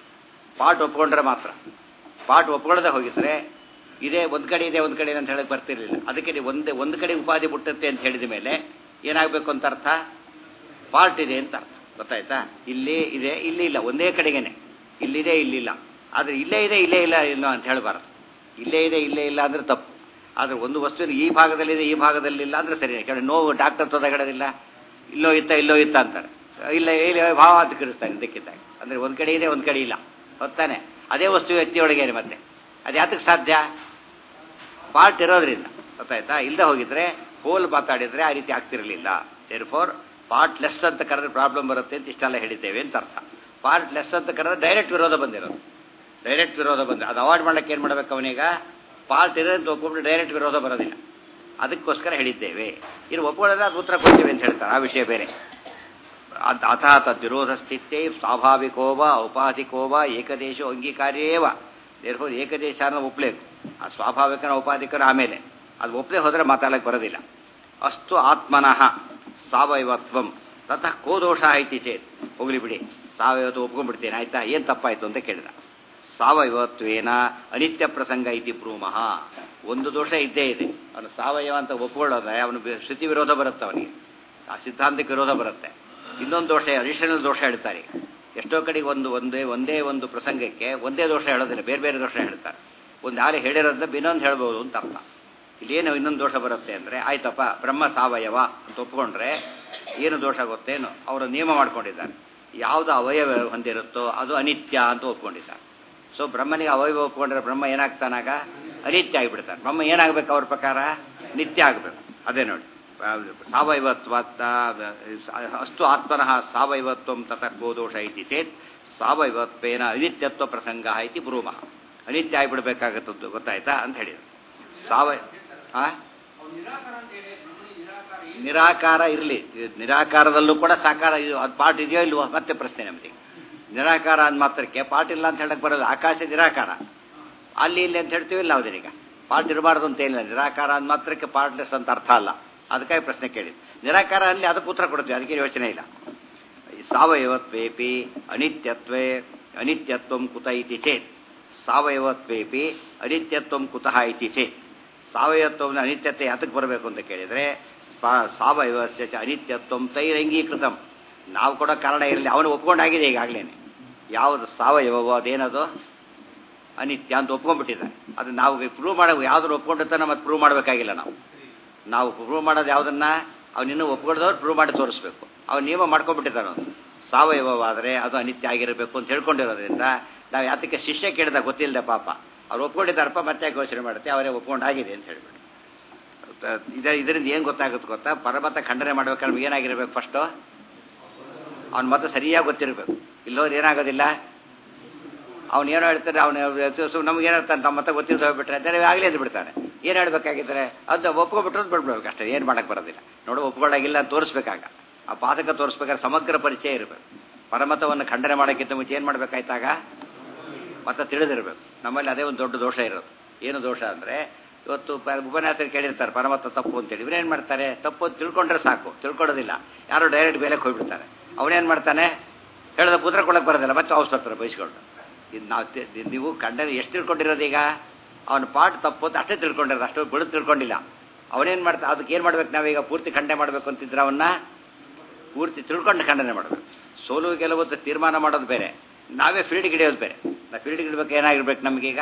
ಪಾಠ ಒಪ್ಕೊಂಡ್ರೆ ಮಾತ್ರ ಪಾಠ ಒಪ್ಕೊಳ್ಳದೆ ಹೋಗಿದ್ರೆ ಇದೇ ಒಂದು ಕಡೆ ಇದೆ ಒಂದು ಕಡೆ ಇದೆ ಅಂತ ಹೇಳಕ್ ಬರ್ತಿರ್ಲಿಲ್ಲ ಅದಕ್ಕೆ ನೀವು ಒಂದೇ ಒಂದು ಕಡೆ ಉಪಾಧಿ ಬಿಟ್ಟತ್ತೆ ಅಂತ ಹೇಳಿದ ಮೇಲೆ ಏನಾಗಬೇಕು ಅಂತ ಅರ್ಥ ಪಾರ್ಟ್ ಇದೆ ಅಂತ ಅರ್ಥ ಗೊತ್ತಾಯ್ತಾ ಇಲ್ಲಿ ಇದೆ ಇಲ್ಲಿ ಇಲ್ಲ ಒಂದೇ ಕಡೆಗೇನೆ ಇಲ್ಲಿದೆ ಇಲ್ಲಿಲ್ಲ ಆದರೆ ಇಲ್ಲೇ ಇದೆ ಇಲ್ಲೇ ಇಲ್ಲ ಇಲ್ಲ ಅಂತ ಹೇಳಬಾರ್ದು ಇಲ್ಲೇ ಇದೆ ಇಲ್ಲೇ ಇಲ್ಲ ಅಂದ್ರೆ ತಪ್ಪು ಆದರೆ ಒಂದು ವಸ್ತುವಿನ ಈ ಭಾಗದಲ್ಲಿದೆ ಈ ಭಾಗದಲ್ಲಿಲ್ಲ ಅಂದರೆ ಸರಿ ಕೆಲವು ನೋವು ಡಾಕ್ಟರ್ ತೊದಗಡೋದಿಲ್ಲ ಇಲ್ಲೋ ಇತ್ತ ಇಲ್ಲೋ ಇತ್ತ ಅಂತಾರೆ ಇಲ್ಲ ಇಲ್ಲ ಭಾವ ಅಂತ ಕಿರಿಸ್ತಾನೆ ಇದಕ್ಕಿದ್ದಾಗ ಅಂದರೆ ಒಂದು ಕಡೆ ಇದೆ ಒಂದು ಕಡೆ ಇಲ್ಲ ಹೊತ್ತಾನೆ ಅದೇ ವಸ್ತು ವ್ಯಕ್ತಿಯೊಳಗೆ ಇದೆ ಮತ್ತೆ ಅದು ಯಾತಕ್ಕೆ ಸಾಧ್ಯ ಪಾರ್ಟ್ ಇರೋದ್ರಿಂದ ಗೊತ್ತಾಯ್ತಾ ಇಲ್ಲದೆ ಹೋಗಿದ್ರೆ ಹೋಲ್ ಮಾತಾಡಿದ್ರೆ ಆ ರೀತಿ ಆಗ್ತಿರಲಿಲ್ಲ ದೇರ್ ಫೋರ್ ಪಾರ್ಟ್ ಲೆಸ್ ಅಂತ ಕರೆದ್ರೆ ಪ್ರಾಬ್ಲಮ್ ಬರುತ್ತೆ ಅಂತ ಇಷ್ಟೆಲ್ಲ ಹೇಳಿದ್ದೇವೆ ಅಂತ ಅರ್ಥ ಪಾರ್ಟ್ ಲೆಸ್ ಅಂತ ಕರೆದ್ರೆ ಡೈರೆಕ್ಟ್ ವಿರೋಧ ಬಂದಿರೋದು ಡೈರೆಕ್ಟ್ ವಿರೋಧ ಬಂದ ಅದು ಅವಾಯ್ಡ್ ಮಾಡ್ಲಿಕ್ಕೆ ಏನು ಮಾಡ್ಬೇಕು ಅವನೀಗ ಪಾರ್ಟ್ ಇದೆ ಅಂತ ಒಪ್ಪಿಬಿಟ್ಟು ಡೈರೆಕ್ಟ್ ವಿರೋಧ ಬರೋದಿಲ್ಲ ಅದಕ್ಕೋಸ್ಕರ ಹೇಳಿದ್ದೇವೆ ಇನ್ನು ಒಪ್ಕೊಳ್ಳೋದ್ರೆ ಅದು ಉತ್ತರ ಕೊಡ್ತೇವೆ ಅಂತ ಹೇಳ್ತಾರೆ ಆ ವಿಷಯ ಬೇರೆ ಅದ್ ಅಥ ತದ್ವಿರೋಧ ಸ್ಥಿತ್ಯೈ ಸ್ವಾಭಾವಿಕೋವ ಔಪಾಧಿಕೋವ ಏಕದೇಶ ಅಂಗೀಕಾರ್ಯೇವ ದೇರ್ಫೋರ್ ಏಕದೇಶ ಅನ್ನೋ ಒಪ್ಲೇಕು ಆ ಸ್ವಾಭಾವಿಕನ ಔಪಾಧಿಕನ ಆಮೇಲೆ ಅದು ಒಪ್ಪದೆ ಹೋದರೆ ಮಾತಾಡಕ್ಕೆ ಬರೋದಿಲ್ಲ ಅಸ್ತು ಆತ್ಮನಃ ಸಾವಯವತ್ವಂ ತತಃ ಕೋ ದೋಷ ಐತಿ ಚೇತ್ ಹೋಗ್ಲಿ ಬಿಡಿ ಸಾವಯವತ್ತು ಒಪ್ಕೊಂಡ್ಬಿಡ್ತೇನೆ ಆಯ್ತಾ ಏನು ತಪ್ಪಾಯ್ತು ಅಂತ ಕೇಳಿದ ಸಾವಯವತ್ವೇನ ಅನಿತ್ಯ ಪ್ರಸಂಗ ಐತಿ ಬ್ರೂಮಃ ಒಂದು ದೋಷ ಇದ್ದೇ ಇದೆ ಅವನು ಸಾವಯವ ಅಂತ ಒಪ್ಕೊಳ್ಳೋದ್ರೆ ಅವನು ಶ್ರುತಿ ವಿರೋಧ ಬರುತ್ತೆ ಅವನಿಗೆ ಆ ಸಿದ್ಧಾಂತಕ್ಕೆ ವಿರೋಧ ಬರುತ್ತೆ ಇನ್ನೊಂದು ದೋಷ ಅಡಿಷನಲ್ ದೋಷ ಹೇಳ್ತಾರೆ ಎಷ್ಟೋ ಕಡೆಗೆ ಒಂದು ಒಂದೇ ಒಂದೇ ಒಂದು ಪ್ರಸಂಗಕ್ಕೆ ಒಂದೇ ದೋಷ ಹೇಳೋದಿಲ್ಲ ಬೇರೆ ಬೇರೆ ದೋಷ ಹೇಳ್ತಾರೆ ಒಂದು ಯಾರು ಹೇಳಿರೋದನ್ನ ಇನ್ನೊಂದು ಹೇಳ್ಬೋದು ಅಂತ ಅರ್ಥ ಇಲ್ಲೇನು ಇನ್ನೊಂದು ದೋಷ ಬರುತ್ತೆ ಅಂದರೆ ಆಯ್ತಪ್ಪ ಬ್ರಹ್ಮ ಸಾವಯವ ಅಂತ ಒಪ್ಕೊಂಡ್ರೆ ಏನು ದೋಷ ಗೊತ್ತೇನು ಅವರು ನಿಯಮ ಮಾಡ್ಕೊಂಡಿದ್ದಾರೆ ಯಾವುದು ಅವಯವ ಹೊಂದಿರುತ್ತೋ ಅದು ಅನಿತ್ಯ ಅಂತ ಒಪ್ಕೊಂಡಿದ್ದಾರೆ ಸೊ ಬ್ರಹ್ಮನಿಗೆ ಅವಯವ ಒಪ್ಕೊಂಡ್ರೆ ಬ್ರಹ್ಮ ಏನಾಗ್ತಾನಾಗ ಅನಿತ್ಯ ಆಗಿಬಿಡ್ತಾನೆ ಬ್ರಹ್ಮ ಏನಾಗಬೇಕು ಅವ್ರ ಪ್ರಕಾರ ನಿತ್ಯ ಆಗಬೇಕು ಅದೇ ನೋಡಿ ಸಾವಯವತ್ವ ಅಷ್ಟು ಆತ್ಮನಃ ಸಾವಯವತ್ವ ತತಃ ಗೋದೋಷ ಐತಿ ಚೇತ್ ಸಾವಯವತ್ವೇನ ಅನಿತ್ಯತ್ವ ಪ್ರಸಂಗ ಐತಿ ಬ್ರೂಮಃ ಅನಿತ್ಯ ಆಗಿಬಿಡ್ಬೇಕಾಗತ್ತದ್ದು ಗೊತ್ತಾಯ್ತಾ ಅಂತ ಹೇಳಿದ್ರು ಸಾವಯ ಆ ನಿರಾಕಾರ ಇರಲಿ ನಿರಾಕಾರದಲ್ಲೂ ಕೂಡ ಸಾಕಾರ ಇದು ಅದು ಪಾರ್ಟ್ ಇದೆಯೋ ಇಲ್ವೋ ಮತ್ತೆ ಪ್ರಶ್ನೆ ನಮಗೆ ನಿರಾಕಾರ ಅಂದ ಮಾತ್ರಕ್ಕೆ ಪಾರ್ಟ್ ಇಲ್ಲ ಅಂತ ಹೇಳಕ್ ಬರೋದು ಆಕಾಶ ನಿರಾಕಾರ ಅಲ್ಲಿ ಇಲ್ಲಿ ಅಂತ ಹೇಳ್ತೀವಿ ಇಲ್ಲ ಹೌದಿನೀಗ ಪಾರ್ಟ್ ಇರಬಾರ್ದು ಅಂತ ಏನಿಲ್ಲ ನಿರಾಕಾರ ಅಂದ ಮಾತ್ರಕ್ಕೆ ಪಾರ್ಟ್ಲೆಸ್ ಅಂತ ಅರ್ಥ ಅಲ್ಲ ಅದಕ್ಕಾಗಿ ಪ್ರಶ್ನೆ ಕೇಳಿದ್ದು ನಿರಾಕಾರ ಅಲ್ಲಿ ಅದಕ್ಕೆ ಉತ್ತರ ಕೊಡ್ತೀವಿ ಅದಕ್ಕೆ ಯೋಚನೆ ಇಲ್ಲ ಸಾವಯವತ್ವೇಪಿ ಅನಿತ್ಯತ್ವೇ ಅನಿತ್ಯತ್ವಂ ಕುತ ಇತಿ ಚೇತ್ ಸಾವಯವತ್ವೇಪಿ ಅನಿತ್ಯತ್ವಂ ಕುತಃ ಇತಿ ಚೇತ್ ಸಾವಯವತ್ವದ ಅನಿತ್ಯತೆ ಯಾತಕ್ಕೆ ಬರಬೇಕು ಅಂತ ಕೇಳಿದರೆ ಸಾವಯವಸ್ಯ ಚ ಅನಿತ್ಯತ್ವಂ ತೈರಂಗೀಕೃತಂ ನಾವು ಕೊಡೋ ಕಾರಣ ಇರಲಿ ಅವನು ಒಪ್ಕೊಂಡಾಗಿದೆ ಈಗಾಗಲೇ ಯಾವುದು ಸಾವಯವೋ ಅದೇನದು ಅನಿತ್ಯ ಅಂತ ಒಪ್ಕೊಂಡ್ಬಿಟ್ಟಿದ್ದಾರೆ ಅದು ನಾವು ಪ್ರೂವ್ ಮಾಡೋ ಯಾವ್ದನ್ನು ಒಪ್ಕೊಂಡಿರ್ತಾನೆ ಮತ್ತೆ ಪ್ರೂವ್ ಮಾಡಬೇಕಾಗಿಲ್ಲ ನಾವು ನಾವು ಪ್ರೂವ್ ಮಾಡೋದು ಯಾವುದನ್ನ ಅವನಿನ್ನೂ ಒಪ್ಕೊಂಡದವ್ರು ಪ್ರೂವ್ ಮಾಡಿ ತೋರಿಸ್ಬೇಕು ಅವ್ನು ನಿಯಮ ಮಾಡ್ಕೊಂಡ್ಬಿಟ್ಟಿದ್ದಾನೆ ಅವನು ಸಾವಯವವಾದರೆ ಅದು ಅನಿತ್ಯ ಆಗಿರಬೇಕು ಅಂತ ಹೇಳ್ಕೊಂಡಿರೋದ್ರಿಂದ ನಾವು ಯಾತಕ್ಕೆ ಶಿಷ್ಯ ಕೇಳಿದಾಗ ಗೊತ್ತಿಲ್ಲದೆ ಪಾಪ ಅವ್ರು ಒಪ್ಕೊಂಡಿದ್ದಾರಪ್ಪ ಮತ್ತೆ ಯಾಕೆ ಯೋಚನೆ ಮಾಡುತ್ತೆ ಅವರೇ ಒಪ್ಕೊಂಡಾಗಿದೆ ಅಂತ ಹೇಳ್ಬಿಟ್ಟು ಇದ ಇದರಿಂದ ಏನು ಗೊತ್ತಾಗುತ್ತೆ ಗೊತ್ತಾ ಪರಮತ ಖಂಡನೆ ಮಾಡ್ಬೇಕಾದ್ರೆ ನಮ್ಗೆ ಏನಾಗಿರ್ಬೇಕು ಫಸ್ಟು ಅವ್ನ ಮತ್ತೆ ಸರಿಯಾಗಿ ಗೊತ್ತಿರಬೇಕು ಇಲ್ಲೋರು ಏನಾಗೋದಿಲ್ಲ ಅವ್ನು ಏನೋ ಹೇಳ್ತಾರೆ ಅವನು ನಮ್ಗೆ ಏನಾಗ್ತಾನೆ ತಮ್ಮ ಮತ್ತೆ ಗೊತ್ತಿದ್ದು ಹೋಗ್ಬಿಟ್ರೆ ಅಂತ ಆಗಲೇ ಎದ್ದು ಬಿಡ್ತಾನೆ ಏನು ಹೇಳ್ಬೇಕಾಗಿದ್ರೆ ಅದು ಒಪ್ಕೊಬಿಟ್ರೆ ಬಿಡ್ಬೇಕು ಅಷ್ಟೇ ಏನು ಮಾಡಕ್ಕೆ ಬರೋದಿಲ್ಲ ನೋಡು ಒಪ್ಕೊಳ್ಳಾಗಿಲ್ಲ ಅಂತ ತೋರಿಸ್ಬೇಕಾಗ ಆ ಪಾದಕ ತೋರಿಸ್ಬೇಕಾದ್ರೆ ಸಮಗ್ರ ಪರಿಚಯ ಇರಬೇಕು ಪರಮತವನ್ನು ಖಂಡನೆ ಮಾಡೋಕ್ಕಿಂತ ಮುಂಚೆ ಏನು ಮಾಡಬೇಕಾಯ್ತಾಗ ಮತ್ತೆ ತಿಳಿದಿರಬೇಕು ನಮ್ಮಲ್ಲಿ ಅದೇ ಒಂದು ದೊಡ್ಡ ದೋಷ ಇರೋದು ಏನು ದೋಷ ಅಂದರೆ ಇವತ್ತು ಉಪನ್ಯಾಸರು ಕೇಳಿರ್ತಾರೆ ಪರಮತ ತಪ್ಪು ಅಂತೇಳಿ ಇವರೇನು ಮಾಡ್ತಾರೆ ತಪ್ಪು ಅಂತ ತಿಳ್ಕೊಂಡ್ರೆ ಸಾಕು ತಿಳ್ಕೊಳ್ಳೋದಿಲ್ಲ ಯಾರು ಡೈರೆಕ್ಟ್ ಬೇಲೆಗೆ ಹೋಗ್ಬಿಡ್ತಾರೆ ಅವನೇನು ಮಾಡ್ತಾನೆ ಹೇಳಿದ ಪುತ್ರ ಕೊಡಕ್ಕೆ ಬರೋದಿಲ್ಲ ಮತ್ತೆ ಅವ್ರು ಬರ್ತಾರೆ ಬಯಸ್ಕೊಂಡು ಇದು ನಾವು ನೀವು ಖಂಡನೆ ಎಷ್ಟು ತಿಳ್ಕೊಂಡಿರೋದು ಈಗ ಅವನ ಪಾಠ ತಪ್ಪು ಅಂತ ಅಷ್ಟೇ ತಿಳ್ಕೊಂಡಿರೋದು ಅಷ್ಟು ಬಿಡು ತಿಳ್ಕೊಂಡಿಲ್ಲ ಅವನೇನು ಮಾಡ್ತಾ ಅದಕ್ಕೆ ಏನು ಮಾಡ್ಬೇಕು ನಾವೀಗ ಪೂರ್ತಿ ಖಂಡನೆ ಮಾಡಬೇಕು ಅಂತಿದ್ರೆ ಅವನ್ನ ಪೂರ್ತಿ ತಿಳ್ಕೊಂಡು ಖಂಡನೆ ಮಾಡಬೇಕು ಸೋಲು ಗೆಲುವು ತೀರ್ಮಾನ ಮಾಡೋದು ಬೇರೆ ನಾವೇ ಫೀಲ್ಡ್ಗೆ ಹಿಡಿಯೋದು ಬೇರೆ ನಾವು ಫೀಲ್ಡ್ಗೆ ಹಿಡ್ಬೇಕು ಏನಾಗಿರ್ಬೇಕು ನಮಗೀಗ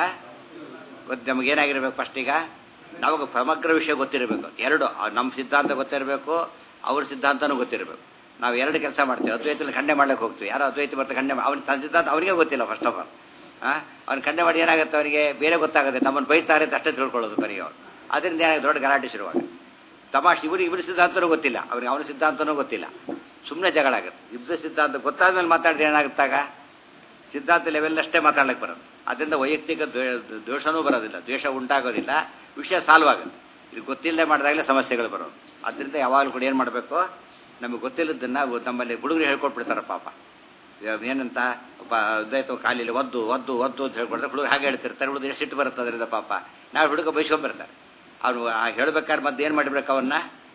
ನಮ್ಗೆ ಏನಾಗಿರ್ಬೇಕು ಫಸ್ಟ್ ಈಗ ನಮಗೆ ಸಮಗ್ರ ವಿಷಯ ಗೊತ್ತಿರಬೇಕು ಎರಡು ನಮ್ಮ ಸಿದ್ಧಾಂತ ಗೊತ್ತಿರಬೇಕು ಅವ್ರ ಸಿದ್ಧಾಂತನೂ ಗೊತ್ತಿರಬೇಕು ನಾವು ಎರಡು ಕೆಲಸ ಮಾಡ್ತೀವಿ ಅದ್ವೈತಲ್ಲಿ ಖಂಡನೆ ಮಾಡ್ಲಿಕ್ಕೆ ಹೋಗ್ತೀವಿ ಯಾರೋ ಅದ್ವೈತ ಬರ್ತಾ ಖಂಡನೆ ಅವ್ನ ತನ್ನ ಸಿದ್ಧಾಂತ ಅವನಿಗೆ ಗೊತ್ತಿಲ್ಲ ಫಸ್ಟ್ ಆಫ್ ಆಲ್ ಹಾಂ ಅವ್ನು ಖಂಡನೆ ಮಾಡಿ ಏನಾಗುತ್ತೆ ಅವನಿಗೆ ಬೇರೆ ಗೊತ್ತಾಗುತ್ತೆ ನಮ್ಮನ್ನು ಬೈತಾರೆ ಅಂತ ಅಷ್ಟೇ ತಿಳ್ಕೊಳ್ಳೋದು ಬರೀ ಅವ್ರು ಅದರಿಂದ ಏನಾಗುತ್ತೆ ದೊಡ್ಡ ಗಲಾಟೆ ಶುರುವಾಗ ತಮಾಷೆ ಇವ್ರಿಗೆ ಇವ್ರ ಸಿದ್ಧಾಂತನೂ ಗೊತ್ತಿಲ್ಲ ಅವ್ರಿಗೆ ಅವನ ಸಿದ್ಧಾಂತನೂ ಗೊತ್ತಿಲ್ಲ ಸುಮ್ಮನೆ ಜಗಳ ಆಗುತ್ತೆ ಯುದ್ಧ ಸಿದ್ಧಾಂತ ಗೊತ್ತಾದ್ಮೇಲೆ ಮಾತಾಡಿದ್ರೆ ಏನಾಗುತ್ತಾಗ ಸಿದ್ಧಾಂತ ಲೆವೆಲ್ ಅಷ್ಟೇ ಮಾತಾಡ್ಲಿಕ್ಕೆ ಬರೋದು ಅದರಿಂದ ವೈಯಕ್ತಿಕ ದ್ವೇಷನೂ ಬರೋದಿಲ್ಲ ದ್ವೇಷ ಉಂಟಾಗೋದಿಲ್ಲ ವಿಷಯ ಸಾಲ್ವ್ ಆಗುತ್ತೆ ಇದು ಗೊತ್ತಿಲ್ಲದೆ ಮಾಡಿದಾಗಲೇ ಸಮಸ್ಯೆಗಳು ಬರೋದು ಅದರಿಂದ ಯಾವಾಗಲೂ ಕೂಡ ಏನು ಮಾಡಬೇಕು ನಮಗೆ ಗೊತ್ತಿಲ್ಲದನ್ನ ನಮ್ಮಲ್ಲಿ ಹುಡುಗರು ಹೇಳ್ಕೊಟ್ಬಿಡ್ತಾರೆ ಪಾಪ ಏನಂತ ಅದ್ವೈತ ಕಾಲಿಲಿ ಒದ್ದು ಒದ್ದು ಒದ್ದು ಅಂತ ಹೇಳ್ಕೊಡ್ತಾರೆ ಹುಡುಗ ಹಾಗೆ ಹೇಳ್ತಿರ್ತಾರೆ ಹುಡುಗ ಎಷ್ಟು ಸಿಟ್ಟು ಬರುತ್ತೆ ಅದರಿಂದ ಪಾಪ ನಾವು ಹುಡುಗ ಬೈಸ್ಕೊಂಡ್ಬರ್ತಾರೆ ಅವ್ನು ಹೇಳ್ಬೇಕಾದ್ರೆ ಮತ್ತೆ ಏನು ಮಾಡಿರ್ಬೇಕು ಅವನ್ನ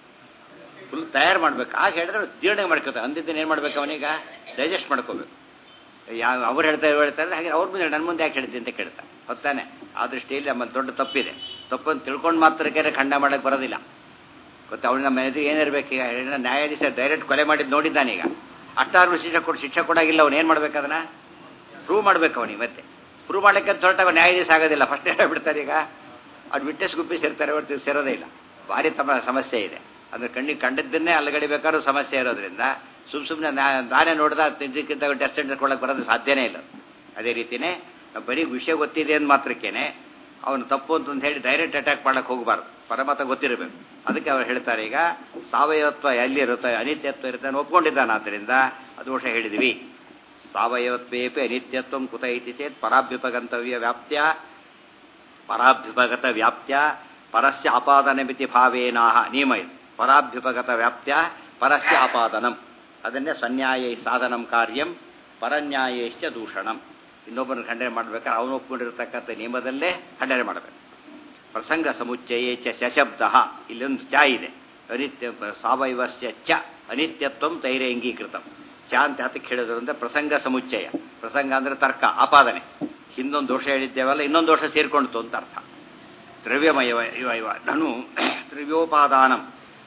ಫುಲ್ ತಯಾರು ಮಾಡ್ಬೇಕು ಆಗ ಹೇಳಿದ್ರೆ ಜೀರ್ಣ ಮಾಡ್ಕೋತಾರೆ ಅಂದಿದ್ದೇನೆ ಏನು ಮಾಡ್ಬೇಕು ಅವನೀಗ ಡೈಜೆಸ್ಟ್ ಮಾಡ್ಕೋಬೇಕು ಯಾವ ಅವ್ರು ಹೇಳ್ತಾ ಹೇಳ್ತಾರೆ ಹಾಗೆ ಅವ್ರ ಮುಂದೆ ನನ್ನ ಮುಂದೆ ಯಾಕೆ ಹೇಳ್ತೀನಿ ಅಂತ ಕೇಳ್ತಾರೆ ಹೊತ್ತಾನೆ ಆ ದೃಷ್ಟಿಯಲ್ಲಿ ನಮ್ಮಲ್ಲಿ ದೊಡ್ಡ ತಪ್ಪಿದೆ ತಪ್ಪನ್ನು ತಿಳ್ಕೊಂಡು ಮಾತ್ರಕ್ಕೆ ಖಂಡ ಮಾಡಕ್ಕೆ ಬರೋದಿಲ್ಲ ಗೊತ್ತಾ ಅವಳು ನಮ್ಮ ಎದುರು ಏನಿರ್ಬೇಕು ಈಗ ನ್ಯಾಯಾಧೀಶ ಡೈರೆಕ್ಟ್ ಕೊಲೆ ಮಾಡಿದ್ದು ನೋಡಿದ್ದಾನೀಗ ಅಷ್ಟಾರು ಶಿಕ್ಷೆ ಕೊಟ್ಟು ಶಿಕ್ಷೆ ಕೊಡಾಗಿಲ್ಲ ಅವ್ನು ಏನು ಮಾಡ್ಬೇಕು ಅದನ್ನ ಪ್ರೂವ್ ಮಾಡ್ಬೇಕು ಅವನಿಗೆ ಮತ್ತೆ ಪ್ರೂವ್ ಮಾಡ್ಲಿಕ್ಕೆ ಅಂತ ಹೊರಟಾಗ ನ್ಯಾಯಾಧೀಶ ಆಗೋದಿಲ್ಲ ಫಸ್ಟ್ ಹೇಳ್ಬಿಡ್ತಾರೆ ಈಗ ಅವ್ರು ವಿಟ್ನೆಸ್ ಗುಂಪಿ ಸೇರ್ತಾರೆ ಹೊರತು ಸೇರೋದೇ ಇಲ್ಲ ಭಾರಿ ತಮ್ಮ ಸಮಸ್ಯೆ ಇದೆ ಅಂದ್ರೆ ಕಣ್ಣಿಗೆ ಕಂಡದ್ದನ್ನೇ ಅಲ್ಲಗಡಿಬೇಕಾದ್ರೂ ಸಮಸ್ಯೆ ಇರೋದ್ರಿಂದ ಸುಮ್ ಸುಮ್ಮನೆ ನಾನೇ ನೋಡಿದ ತಿದ್ದಕ್ಕಿಂತ ಟೆಸ್ಟ್ ಸೆಂಟರ್ ಕೊಡಕ್ಕೆ ಬರೋದು ಸಾಧ್ಯನೇ ಇಲ್ಲ ಅದೇ ರೀತಿಯೇ ನಾವು ಬರೀ ವಿಷಯ ಗೊತ್ತಿದೆ ಅಂದ ಮಾತ್ರಕ್ಕೇನೆ ಅವನು ತಪ್ಪು ಅಂತ ಹೇಳಿ ಡೈರೆಕ್ಟ್ ಅಟ್ಯಾಕ್ ಮಾಡಕ್ಕೆ ಹೋಗಬಾರ್ದು ಪರಮತ ಗೊತ್ತಿರಬೇಕು ಅದಕ್ಕೆ ಅವ್ರು ಹೇಳ್ತಾರೆ ಈಗ ಸಾವಯವತ್ವ ಎಲ್ಲಿರುತ್ತೆ ಅನಿತ್ಯತ್ವ ಇರುತ್ತೆ ಅಂತ ಒಪ್ಕೊಂಡಿದ್ದಾನೆ ಆದ್ದರಿಂದ ಅದು ದೋಷ ಹೇಳಿದ್ವಿ ಸಾವಯವತ್ವೇಪಿ ಅನಿತ್ಯತ್ವ ಕುತ ಇತಿ ಚೇತ್ ಪರಾಭ್ಯುಪಗಂತವ್ಯ ವ್ಯಾಪ್ತ್ಯ ಪರಾಭ್ಯುಪಗತ ವ್ಯಾಪ್ತ್ಯ ಪರಸ್ಯ ಆಪಾದನಮಿತಿ ಭಾವೇನಾಹ ನಿಯಮ ಇದು ಪರಾಭ್ಯುಪಗತ ವ್ಯಾಪ್ತ್ಯ ಪರಸ್ಯ ಆಪಾದನಂ ಅದನ್ನೇ ಸನ್ಯಾಯ ಸಾಧನಂ ಕಾರ್ಯಂ ಪರನ್ಯಾಯಶ್ಚ ದೂಷಣಂ ಇನ್ನೊಬ್ಬರನ್ನು ಖಂಡನೆ ಮಾಡಬೇಕಾದ್ರೆ ಅವನು ಒಪ್ಕೊಂಡಿರತಕ್ಕಂಥ ನಿಯಮದಲ್ಲೇ ಖಂಡನೆ ಮಾಡಬೇಕು ಪ್ರಸಂಗ ಸಮುಚ್ಚಯೇ ಚ ಸಶಬ್ದ ಇಲ್ಲೊಂದು ಚ ಇದೆ ಅನಿತ್ಯ ಸಾವಯವಸ್ಯ ಚ ಅನಿತ್ಯತ್ವಂ ತೈರೇಂಗೀಕೃತಂ ಚ ಅಂತ ಹತ್ತಕ್ಕೆ ಹೇಳಿದ್ರಿಂದ ಪ್ರಸಂಗ ಸಮುಚ್ಚಯ ಪ್ರಸಂಗ ಅಂದರೆ ತರ್ಕ ಆಪಾದನೆ ಹಿಂದೊಂದು ದೋಷ ಹೇಳಿದ್ದೇವಲ್ಲ ಇನ್ನೊಂದು ದೋಷ ಸೇರ್ಕೊಂಡಿತು ಅಂತ ಅರ್ಥ ದ್ರವ್ಯಮಯವ ಇವ ಇವ ನಾನು ದ್ರವ್ಯೋಪಾದಾನಂ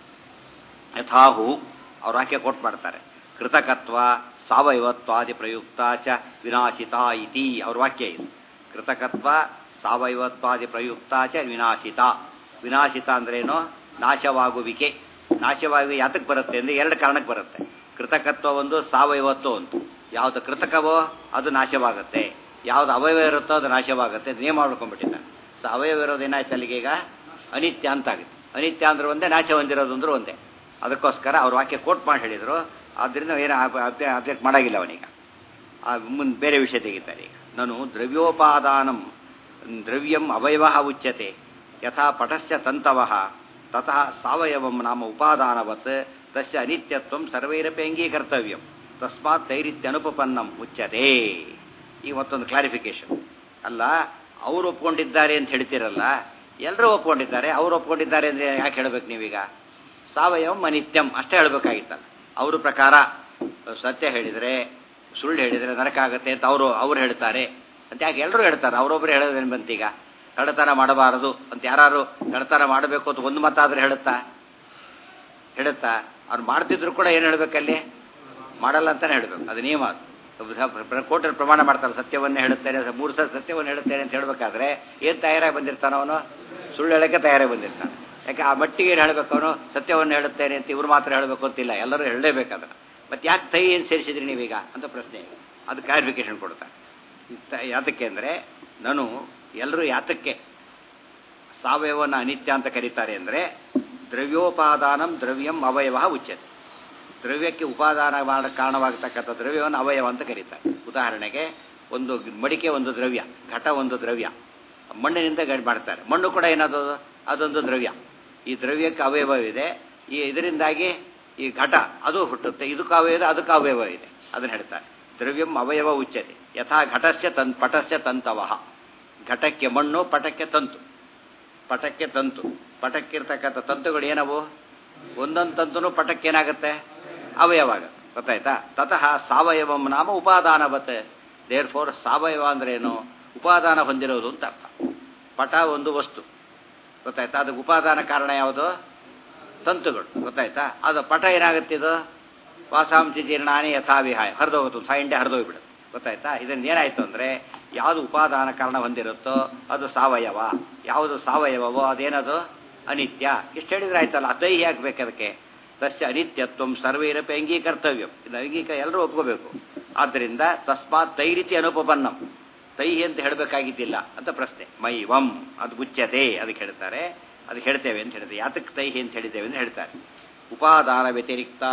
ಯಥಾಹು ಅವ್ರು ವಾಕ್ಯ ಕೋಟ್ ಮಾಡ್ತಾರೆ ಕೃತಕತ್ವ ಸಾವಯವತ್ವಾದಿ ಪ್ರಯುಕ್ತ ಚ ವಿನಾಶಿತ ಇತಿ ಅವ್ರ ವಾಕ್ಯ ಇದು ಕೃತಕತ್ವ ಸಾವಯವತ್ವಾದಿ ಪ್ರಯುಕ್ತ ಚ ವಿನಾಶಿತ ವಿನಾಶಿತ ಅಂದ್ರೇನು ನಾಶವಾಗುವಿಕೆ ನಾಶವಾಗುವ ಯಾತಕ್ಕೆ ಬರುತ್ತೆ ಅಂದರೆ ಎರಡು ಕಾರಣಕ್ಕೆ ಬರುತ್ತೆ ಕೃತಕತ್ವ ಒಂದು ಸಾವಯವತ್ವ ಒಂದು ಯಾವುದು ಕೃತಕವೋ ಅದು ನಾಶವಾಗುತ್ತೆ ಯಾವುದು ಅವಯವ ಇರುತ್ತೋ ಅದು ನಾಶವಾಗುತ್ತೆ ನಿಯಮ ಮಾಡ್ಕೊಂಡ್ಬಿಟ್ಟಿದ್ದಾರೆ ಸೊ ಅವಯವ ಇರೋದು ಏನಾಯ್ತು ಅಲ್ಲಿಗೆ ಈಗ ಅನಿತ್ಯ ಅಂತ ಆಗುತ್ತೆ ಅನಿತ್ಯ ಅಂದ್ರೆ ಒಂದೇ ನಾಶ ಹೊಂದಿರೋದು ಅಂದ್ರೆ ಒಂದೇ ಅದಕ್ಕೋಸ್ಕರ ಅವ್ರ ವಾಕ್ಯ ಕೋಟ್ ಮಾಡಿ ಹೇಳಿದರು ಆದ್ದರಿಂದ ಏನು ಅಬ್ಜೆಕ್ಟ್ ಮಾಡಾಗಿಲ್ಲ ಅವನೀಗ ಮುಂದೆ ಬೇರೆ ವಿಷಯ ತೆಗಿತಾರೆ ಈಗ ನಾನು ದ್ರವ್ಯೋಪಾದಾನಂ ದ್ರವ್ಯಂ ಅವಯವ ಉಚ್ಯತೆ ಯಥಾ ಪಟಸ್ಯ ತಂತವ ತತಃ ಸಾವಯವಂ ನಾಮ ಉಪಾದಾನವತ್ ತಸ್ಯ ಅನಿತ್ಯತ್ವಂ ಸರ್ವೈರಪಿ ಅಂಗೀಕರ್ತವ್ಯಂ ತಸ್ಮಾತ್ ತೈರಿತ್ಯನುಪಪನ್ನಂ ಉಚ್ಯತೆ ಈ ಮತ್ತೊಂದು ಕ್ಲಾರಿಫಿಕೇಶನ್ ಅಲ್ಲ ಅವರು ಒಪ್ಕೊಂಡಿದ್ದಾರೆ ಅಂತ ಹೇಳ್ತೀರಲ್ಲ ಎಲ್ಲರೂ ಒಪ್ಕೊಂಡಿದ್ದಾರೆ ಅವ್ರು ಒಪ್ಕೊಂಡಿದ್ದಾರೆ ಅಂದರೆ ಯಾಕೆ ಹೇಳ್ಬೇಕು ನೀವೀಗ ಸಾವಯವ ಅನಿತ್ಯಂ ಅಷ್ಟೇ ಹೇಳಬೇಕಾಗಿತ್ತಲ್ಲ ಅವ್ರ ಪ್ರಕಾರ ಸತ್ಯ ಹೇಳಿದರೆ ಸುಳ್ಳು ಹೇಳಿದರೆ ನರಕ ಆಗುತ್ತೆ ಅಂತ ಅವರು ಅವ್ರು ಹೇಳ್ತಾರೆ ಅಂತ ಯಾಕೆ ಎಲ್ಲರೂ ಹೇಳ್ತಾರೆ ಅವರೊಬ್ಬರು ಹೇಳೋದೇನು ಬಂತೀಗ ಕಳ್ಳತನ ಮಾಡಬಾರದು ಅಂತ ಯಾರು ಕಳ್ಳತನ ಮಾಡಬೇಕು ಅಂತ ಒಂದು ಮತಾದ್ರೆ ಹೇಳುತ್ತಾ ಹೇಳುತ್ತಾ ಅವ್ರು ಮಾಡ್ತಿದ್ರು ಕೂಡ ಏನು ಹೇಳಬೇಕಲ್ಲಿ ಮಾಡಲ್ಲ ಅಂತಾನೆ ಹೇಳಬೇಕು ಅದು ನಿಯಮ ಅದು ಕೋರ್ಟಲ್ಲಿ ಪ್ರಮಾಣ ಮಾಡ್ತಾರೆ ಸತ್ಯವನ್ನೇ ಹೇಳುತ್ತೇನೆ ಮೂರು ಸಲ ಸತ್ಯವನ್ನು ಹೇಳುತ್ತೇನೆ ಅಂತ ಹೇಳಬೇಕಾದ್ರೆ ಏನು ತಯಾರಾಗಿ ಬಂದಿರ್ತಾನೆ ಅವನು ಸುಳ್ಳು ಹೇಳೋಕ್ಕೆ ತಯಾರಾಗಿ ಬಂದಿರ್ತಾನೆ ಯಾಕೆ ಆ ಮಟ್ಟಿಗೆ ಏನು ಹೇಳಬೇಕು ಅವನು ಸತ್ಯವನ್ನು ಹೇಳುತ್ತೇನೆ ಅಂತ ಇವ್ರು ಮಾತ್ರ ಹೇಳಬೇಕು ಅಂತಿಲ್ಲ ಎಲ್ಲರೂ ಹೇಳಲೇಬೇಕಾದ್ರೆ ಮತ್ತೆ ಯಾಕೆ ತೈ ಏನು ಸೇರಿಸಿದ್ರಿ ನೀವೀಗ ಅಂತ ಪ್ರಶ್ನೆ ಅದು ಕ್ಲಾರಿಫಿಕೇಶನ್ ಕೊಡ್ತಾರೆ ಯಾತಕ್ಕೆ ಅಂದರೆ ನಾನು ಎಲ್ಲರೂ ಯಾತಕ್ಕೆ ಸಾವಯವನ ಅನಿತ್ಯ ಅಂತ ಕರೀತಾರೆ ಅಂದರೆ ದ್ರವ್ಯೋಪಾದಾನಂ ದ್ರವ್ಯಂ ಅವಯವ ಉಚ್ಯತೆ ದ್ರವ್ಯಕ್ಕೆ ಉಪಾದಾನ ಮಾಡ ಕಾರಣವಾಗತಕ್ಕಂಥ ದ್ರವ್ಯವನ್ನು ಅವಯವ ಅಂತ ಕರೀತಾರೆ ಉದಾಹರಣೆಗೆ ಒಂದು ಮಡಿಕೆ ಒಂದು ದ್ರವ್ಯ ಘಟ ಒಂದು ದ್ರವ್ಯ ಮಣ್ಣಿನಿಂದ ಗಡಿ ಮಾಡ್ತಾರೆ ಮಣ್ಣು ಕೂಡ ಏನದು ಅದೊಂದು ದ್ರವ್ಯ ಈ ದ್ರವ್ಯಕ್ಕೆ ಅವಯವ ಇದೆ ಈ ಇದರಿಂದಾಗಿ ಈ ಘಟ ಅದು ಹುಟ್ಟುತ್ತೆ ಇದಕ್ಕೆ ಅವಯವ ಇದೆ ಅದಕ್ಕೆ ಅವಯವ ಇದೆ ಅದನ್ನು ಹೇಳ್ತಾರೆ ದ್ರವ್ಯಂ ಅವಯವ ಉಚ್ಯತೆ ಯಥಾ ಘಟಸ್ಯ ತನ್ ಪಟಸ್ಯ ತಂತವಹ ಘಟಕ್ಕೆ ಮಣ್ಣು ಪಟಕ್ಕೆ ತಂತು ಪಟಕ್ಕೆ ತಂತು ಪಟಕ್ಕಿರ್ತಕ್ಕಂಥ ತಂತುಗಳು ಏನವು ಒಂದೊಂದು ತಂತುನು ಪಟಕ್ಕೆ ಏನಾಗುತ್ತೆ ಅವಯವ ಆಗುತ್ತೆ ಗೊತ್ತಾಯ್ತಾ ತತಃ ಸಾವಯವಂ ನಾಮ ಉಪಾದಾನವತ್ ದೇರ್ ಫೋರ್ ಸಾವಯವ ಅಂದ್ರೇನು ಉಪಾದಾನ ಹೊಂದಿರೋದು ಅಂತ ಅರ್ಥ ಪಟ ಒಂದು ವಸ್ತು ಗೊತ್ತಾಯ್ತಾ ಅದಕ್ಕೆ ಉಪಾದಾನ ಕಾರಣ ಯಾವುದು ತಂತುಗಳು ಗೊತ್ತಾಯ್ತಾ ಅದು ಪಟ ಏನಾಗುತ್ತೆ ಇದು ವಾಸಾಂಶಿ ಜೀರ್ಣಾನಿ ಯಥಾವಿಹಾಯ ಹರಿದೋಗುತ್ತೆ ಸಾಯಿಂಡೆ ಹರಿದೋಗ್ಬಿಡುತ್ತೆ ಗೊತ್ತಾಯ್ತಾ ಇದರಿಂದ ಏನಾಯ್ತು ಅಂದರೆ ಯಾವುದು ಉಪಾದಾನ ಕಾರಣ ಹೊಂದಿರುತ್ತೋ ಅದು ಸಾವಯವ ಯಾವುದು ಸಾವಯವವೋ ಅದೇನದು ಅನಿತ್ಯ ಇಷ್ಟು ಹೇಳಿದ್ರೆ ಆಯ್ತಲ್ಲ ಅದೈ ಹಾಕ್ಬೇಕು ಅದಕ್ಕೆ ತಸ್ಯ ಅನಿತ್ಯತ್ವಂ ಸರ್ವೈರಪಿ ಅಂಗೀಕರ್ತವ್ಯಂ ಇದು ಅಂಗೀಕ ಎಲ್ಲರೂ ಒಪ್ಕೋಬೇಕು ಆದ್ದರಿಂದ ತಸ್ಮಾತ್ ತೈರಿತಿ ಅನುಪಪನ್ನಂ ತೈ ಅಂತ ಹೇಳಬೇಕಾಗಿದ್ದಿಲ್ಲ ಅಂತ ಪ್ರಶ್ನೆ ಮೈ ವಂ ಅದು ಮುಚ್ಚತೆ ಅದಕ್ಕೆ ಹೇಳ್ತಾರೆ ಅದಕ್ಕೆ ಹೇಳ್ತೇವೆ ಅಂತ ಹೇಳಿದೆ ಯಾತಕ್ಕೆ ತೈ ಅಂತ ಹೇಳಿದ್ದೇವೆ ಅಂತ ಹೇಳ್ತಾರೆ ಉಪಾದಾನ ವ್ಯತಿರಿಕ್ತ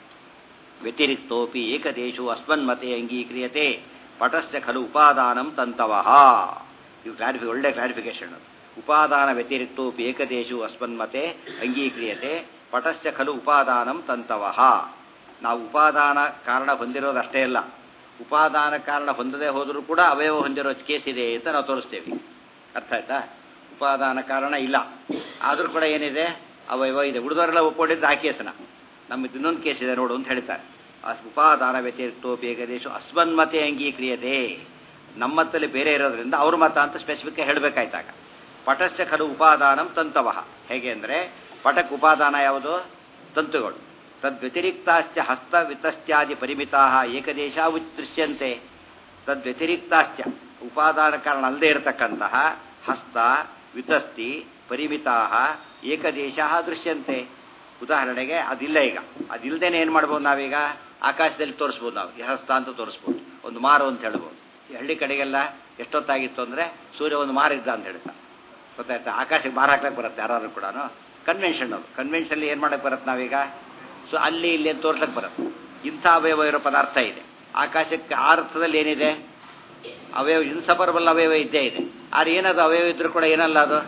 ವ್ಯತಿರಿಕ್ತೋಪಿ ಏಕದೇಶು ಅಸ್ಮನ್ಮತೆ ಅಂಗೀಕ್ರಿಯತೆ ಪಟಸ್ಯ ಖಲು ಉಪಾದಾನಂ ತಂತವಃ ಇವು ಕ್ಲಾರಿಫಿ ಒಳ್ಳೆ ಕ್ಲಾರಿಫಿಕೇಶನ್ ಉಪಾದಾನ ವ್ಯತಿರಿಕ್ತೋಪಿ ಏಕದೇಶು ಅಸ್ಮನ್ಮತೆ ಅಂಗೀಕ್ರಿಯತೆ ಪಟಸ್ಯ ಖಲು ಉಪಾದಾನಂ ತಂತವಃ ನಾವು ಉಪಾದಾನ ಕಾರಣ ಹೊಂದಿರೋದಷ್ಟೇ ಅಲ್ಲ ಉಪಾದಾನ ಕಾರಣ ಹೊಂದದೇ ಹೋದರೂ ಕೂಡ ಅವಯವ ಹೊಂದಿರೋ ಕೇಸ್ ಇದೆ ಅಂತ ನಾವು ತೋರಿಸ್ತೇವೆ ಅರ್ಥ ಆಯ್ತಾ ಉಪಾದಾನ ಕಾರಣ ಇಲ್ಲ ಆದರೂ ಕೂಡ ಏನಿದೆ ಅವಯವ ಇದೆ ಉಳಿದವರೆಲ್ಲ ಒಪ್ಕೊಂಡಿದ್ದು ಆ ಕೇಸನ ನಮ್ಮದು ಇನ್ನೊಂದು ಕೇಸ್ ಇದೆ ನೋಡು ಅಂತ ಹೇಳ್ತಾರೆ ಉಪಾದಾನ ವ್ಯತಿರಿಕ್ತೋಪಿ ಏಕದೇಶ ಅಸ್ಮನ್ಮತೆ ಅಂಗೀಕ್ರಿಯತೆ ನಮ್ಮತ್ತಲ್ಲಿ ಬೇರೆ ಇರೋದ್ರಿಂದ ಅವ್ರ ಮತ ಅಂತ ಸ್ಪೆಸಿಫಿಕ್ ಹೇಳಬೇಕಾಯ್ತಾಗ ಪಟಸ್ಯ ಖಲು ಉಪಾದಾನಂ ತಂತವಹ ಹೇಗೆ ಅಂದರೆ ಪಟಕ್ ಉಪಾದಾನ ಯಾವುದು ತಂತುಗಳು ತದ್ವ್ಯತಿರಿಕ್ತಾಶ್ಚ ಹಸ್ತವಿತಸ್ತ್ಯಾದಿ ಪರಿಮಿತಾ ಏಕದೇಶ ಉದೃಶ್ಯಂತೆ ತದ್ವ್ಯತಿರಿಕ್ತಾಶ್ಚ ಉಪಾದಾನ ಕಾರಣ ಅಲ್ಲದೆ ಇರತಕ್ಕಂತಹ ಹಸ್ತ ವಿತಸ್ತಿ ಪರಿಮಿತಾ ಏಕದೇಶ ದೃಶ್ಯಂತೆ ಉದಾಹರಣೆಗೆ ಅದಿಲ್ಲ ಈಗ ಅದಿಲ್ಲದೇನೆ ಏನು ಮಾಡ್ಬೋದು ನಾವೀಗ ಆಕಾಶದಲ್ಲಿ ತೋರಿಸ್ಬೋದು ನಾವು ಹಸ್ತ ಅಂತ ತೋರಿಸ್ಬೋದು ಒಂದು ಮಾರು ಅಂತ ಹೇಳ್ಬೋದು ಈ ಹಳ್ಳಿ ಕಡೆಗೆಲ್ಲ ಎಷ್ಟೊತ್ತಾಗಿತ್ತು ಅಂದರೆ ಸೂರ್ಯ ಒಂದು ಮಾರು ಇದ್ದ ಅಂತ ಹೇಳ್ತಾ ಗೊತ್ತಾಯ್ತಾ ಆಕಾಶಕ್ಕೆ ಮಾರು ಹಾಕ್ಲಿಕ್ಕೆ ಬರುತ್ತೆ ಯಾರಾದ್ರೂ ಕೂಡ ಕನ್ವೆನ್ಷನ್ ಅದು ಕನ್ವೆನ್ಷನಲ್ಲಿ ಏನು ಮಾಡಕ್ಕೆ ಬರುತ್ತೆ ನಾವೀಗ ಸೊ ಅಲ್ಲಿ ಇಲ್ಲಿ ಅಂತ ತೋರ್ಸಕ್ಕೆ ಬರುತ್ತೆ ಇಂಥ ಅವಯವ ಇರೋ ಪದಾರ್ಥ ಇದೆ ಆಕಾಶಕ್ಕೆ ಆ ಅರ್ಥದಲ್ಲಿ ಏನಿದೆ ಅವಯವ ಇನ್ಸಪರಬಲ್ ಅವಯವ ಇದ್ದೇ ಇದೆ ಆದ್ರೆ ಏನದು ಅವಯವ ಇದ್ರೂ ಕೂಡ ಏನಲ್ಲ ಅದು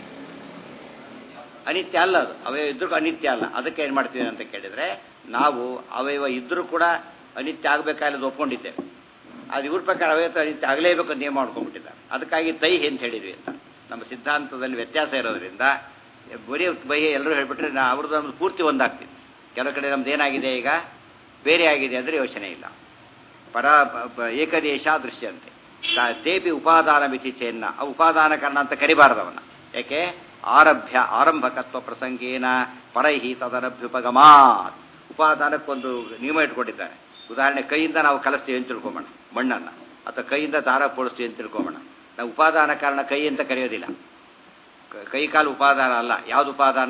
ಅನಿತ್ಯ ಅಲ್ಲ ಅದು ಅವಯವ ಇದ್ರೂ ಅನಿತ್ಯ ಅಲ್ಲ ಅದಕ್ಕೆ ಏನು ಮಾಡ್ತೀವಿ ಅಂತ ಕೇಳಿದ್ರೆ ನಾವು ಅವಯವ ಇದ್ರೂ ಕೂಡ ಅನಿತ್ಯ ಆಗಬೇಕಾಗಿರೋದು ಒಪ್ಕೊಂಡಿದ್ದೇವೆ ಅದು ಇವ್ರ ಪ್ರಕಾರ ಅವಯವ ಅನಿತ್ಯ ಆಗಲೇಬೇಕು ಅಂತ ನೇಮ ಮಾಡ್ಕೊಂಡ್ಬಿಟ್ಟಿದ್ದಾರೆ ಅದಕ್ಕಾಗಿ ತೈ ಅಂತ ಹೇಳಿದ್ವಿ ಅಂತ ನಮ್ಮ ಸಿದ್ಧಾಂತದಲ್ಲಿ ವ್ಯತ್ಯಾಸ ಇರೋದ್ರಿಂದ ಬರೀ ಬೈ ಎಲ್ಲರೂ ಹೇಳ್ಬಿಟ್ರೆ ನಾ ಅವ್ರದ್ದು ನಮ್ದು ಪೂರ್ತಿ ಒಂದಾಗ್ತಿದೆ ಕೆಲವು ಕಡೆ ನಮ್ದು ಏನಾಗಿದೆ ಈಗ ಬೇರೆ ಆಗಿದೆ ಅಂದರೆ ಯೋಚನೆ ಇಲ್ಲ ಪರ ಏಕದೇಶ ದೃಶ್ಯಂತೆ ತೇಪಿ ಉಪಾದಾನ ಮಿತಿ ಚೇನ್ನ ಆ ಉಪಾದಾನ ಕಾರಣ ಅಂತ ಕರಿಬಾರದವನ್ನ ಯಾಕೆ ಆರಭ್ಯ ಆರಂಭಕತ್ವ ಪ್ರಸಂಗೇನ ಪರೈಹಿ ತದನಭ್ಯುಪಗಮಾತ್ ಉಪಾದಾನಕ್ಕೊಂದು ನಿಯಮ ಇಟ್ಕೊಂಡಿದ್ದಾರೆ ಉದಾಹರಣೆ ಕೈಯಿಂದ ನಾವು ಕಲಿಸ್ತೀವಿ ಅಂತ ತಿಳ್ಕೊಂಬೋಣ ಮಣ್ಣನ್ನು ಅಥವಾ ಕೈಯಿಂದ ದಾರ ಪೋಡಿಸ್ತೀವಿ ಅಂತ ತಿಳ್ಕೊಂಬೋಣ ನಾವು ಉಪಾದಾನ ಕಾರಣ ಕೈ ಅಂತ ಕರೆಯೋದಿಲ್ಲ ಕೈ ಕಾಲು ಉಪಾದಾನ ಅಲ್ಲ ಯಾವ್ದು ಉಪಾದಾನ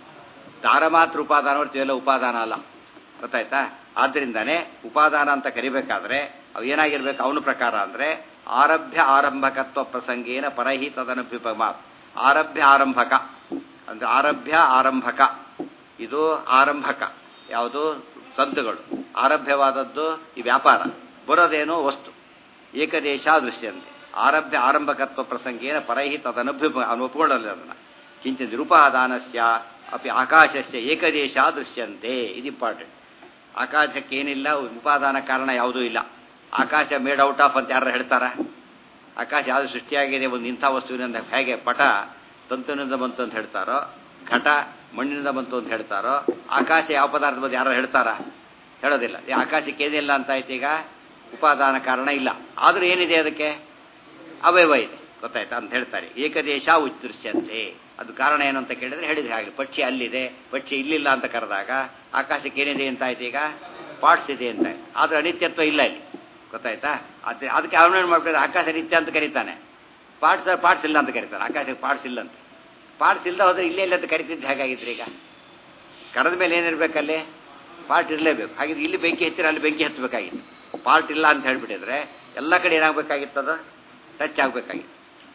ದಾರ ಮಾತ್ರ ಉಪಾದಾನ ಹೊರ್ತೀವಲ್ಲ ಉಪಾದಾನ ಅಲ್ಲ ಗೊತ್ತಾಯ್ತಾ ಆದ್ದರಿಂದಾನೇ ಉಪಾದಾನ ಅಂತ ಕರಿಬೇಕಾದ್ರೆ ಅವು ಏನಾಗಿರ್ಬೇಕು ಅವನ ಪ್ರಕಾರ ಅಂದರೆ ಆರಭ್ಯ ಆರಂಭಕತ್ವ ಪ್ರಸಂಗೇನ ಪರಹಿ ತದನುಪಮ ಆರಭ್ಯ ಆರಂಭಕ ಅಂದ್ರೆ ಆರಭ್ಯ ಆರಂಭಕ ಇದು ಆರಂಭಕ ಯಾವುದು ಸಂತುಗಳು ಆರಭ್ಯವಾದದ್ದು ಈ ವ್ಯಾಪಾರ ಬರೋದೇನೋ ವಸ್ತು ಏಕದೇಶ ದೃಶ್ಯಂತೆ ಆರಭ್ಯ ಆರಂಭಕತ್ವ ಪ್ರಸಂಗೇನ ಪರಹಿ ತದನುಭ್ಯುಪ ಒಪ್ಕೊಳ್ಳಲ್ಲ ಅದನ್ನು ಕಿಂಚ ನಿರುಪಾದಾನಸ್ಯ ಅಪಿ ಆಕಾಶಸ್ಯ ಏಕದೇಶ ದೃಶ್ಯಂತೆ ಇದು ಇಂಪಾರ್ಟೆಂಟ್ ಆಕಾಶಕ್ಕೆ ಏನಿಲ್ಲ ಉಪಾದಾನ ಕಾರಣ ಯಾವುದೂ ಇಲ್ಲ ಆಕಾಶ ಮೇಡ್ ಔಟ್ ಆಫ್ ಅಂತ ಯಾರು ಹೇಳ್ತಾರ ಆಕಾಶ ಯಾವುದು ಸೃಷ್ಟಿಯಾಗಿದೆ ಒಂದು ಇಂಥ ವಸ್ತುವಿನಿಂದ ಹೇಗೆ ಪಟ ತಂತುವಿನಿಂದ ಬಂತು ಅಂತ ಹೇಳ್ತಾರೋ ಘಟ ಮಣ್ಣಿನಿಂದ ಬಂತು ಅಂತ ಹೇಳ್ತಾರೋ ಆಕಾಶ ಯಾವ ಪದಾರ್ಥ ಬಂದು ಯಾರು ಹೇಳ್ತಾರ ಹೇಳೋದಿಲ್ಲ ಈ ಆಕಾಶಕ್ಕೆ ಏನಿಲ್ಲ ಅಂತ ಆಯ್ತು ಈಗ ಉಪಾದಾನ ಕಾರಣ ಇಲ್ಲ ಆದರೂ ಏನಿದೆ ಅದಕ್ಕೆ ಅವಯವ ಇದೆ ಗೊತ್ತಾಯ್ತಾ ಅಂತ ಹೇಳ್ತಾರೆ ಏಕದೇಶ ಉಚ್ಚೃಶ್ಯಂತೆ ಅದು ಕಾರಣ ಏನು ಅಂತ ಕೇಳಿದ್ರೆ ಹೇಳಿದ್ರೆ ಹಾಗೆ ಪಕ್ಷಿ ಅಲ್ಲಿದೆ ಪಕ್ಷಿ ಇಲ್ಲಿಲ್ಲ ಅಂತ ಕರೆದಾಗ ಆಕಾಶಕ್ಕೆ ಏನಿದೆ ಅಂತ ಆಯ್ತು ಈಗ ಪಾರ್ಟ್ಸ್ ಇದೆ ಅಂತ ಆದ್ರೆ ಅನಿತ್ಯತ್ವ ಇಲ್ಲ ಇಲ್ಲಿ ಗೊತ್ತಾಯ್ತಾ ಅದೇ ಅದಕ್ಕೆ ಅವನೇನು ಮಾಡ್ತಾರೆ ಆಕಾಶ ನಿತ್ಯ ಅಂತ ಕರೀತಾನೆ ಪಾರ್ಟ್ಸ್ ಪಾರ್ಟ್ಸ್ ಇಲ್ಲ ಅಂತ ಕರೀತಾನೆ ಆಕಾಶಕ್ಕೆ ಪಾರ್ಟ್ಸ್ ಇಲ್ಲ ಅಂತ ಪಾರ್ಟ್ಸ್ ಇಲ್ಲದ ಹೋದ್ರೆ ಇಲ್ಲೇ ಇಲ್ಲ ಅಂತ ಕರಿತಿದ್ದು ಹೇಗಾಗಿದ್ರೆ ಈಗ ಕರೆದ ಮೇಲೆ ಏನಿರ್ಬೇಕಲ್ಲಿ ಪಾರ್ಟ್ ಇರಲೇಬೇಕು ಹಾಗಿದ್ರೆ ಇಲ್ಲಿ ಬೆಂಕಿ ಹತ್ತಿರ ಅಲ್ಲಿ ಬೆಂಕಿ ಹತ್ತಬೇಕಾಗಿತ್ತು ಪಾರ್ಟ್ ಇಲ್ಲ ಅಂತ ಹೇಳ್ಬಿಟ್ಟಿದ್ರೆ ಎಲ್ಲ ಕಡೆ ಏನಾಗಬೇಕಾಗಿತ್ತು ಅದು ಟಚ್ ಆಗಬೇಕಾಗಿತ್ತು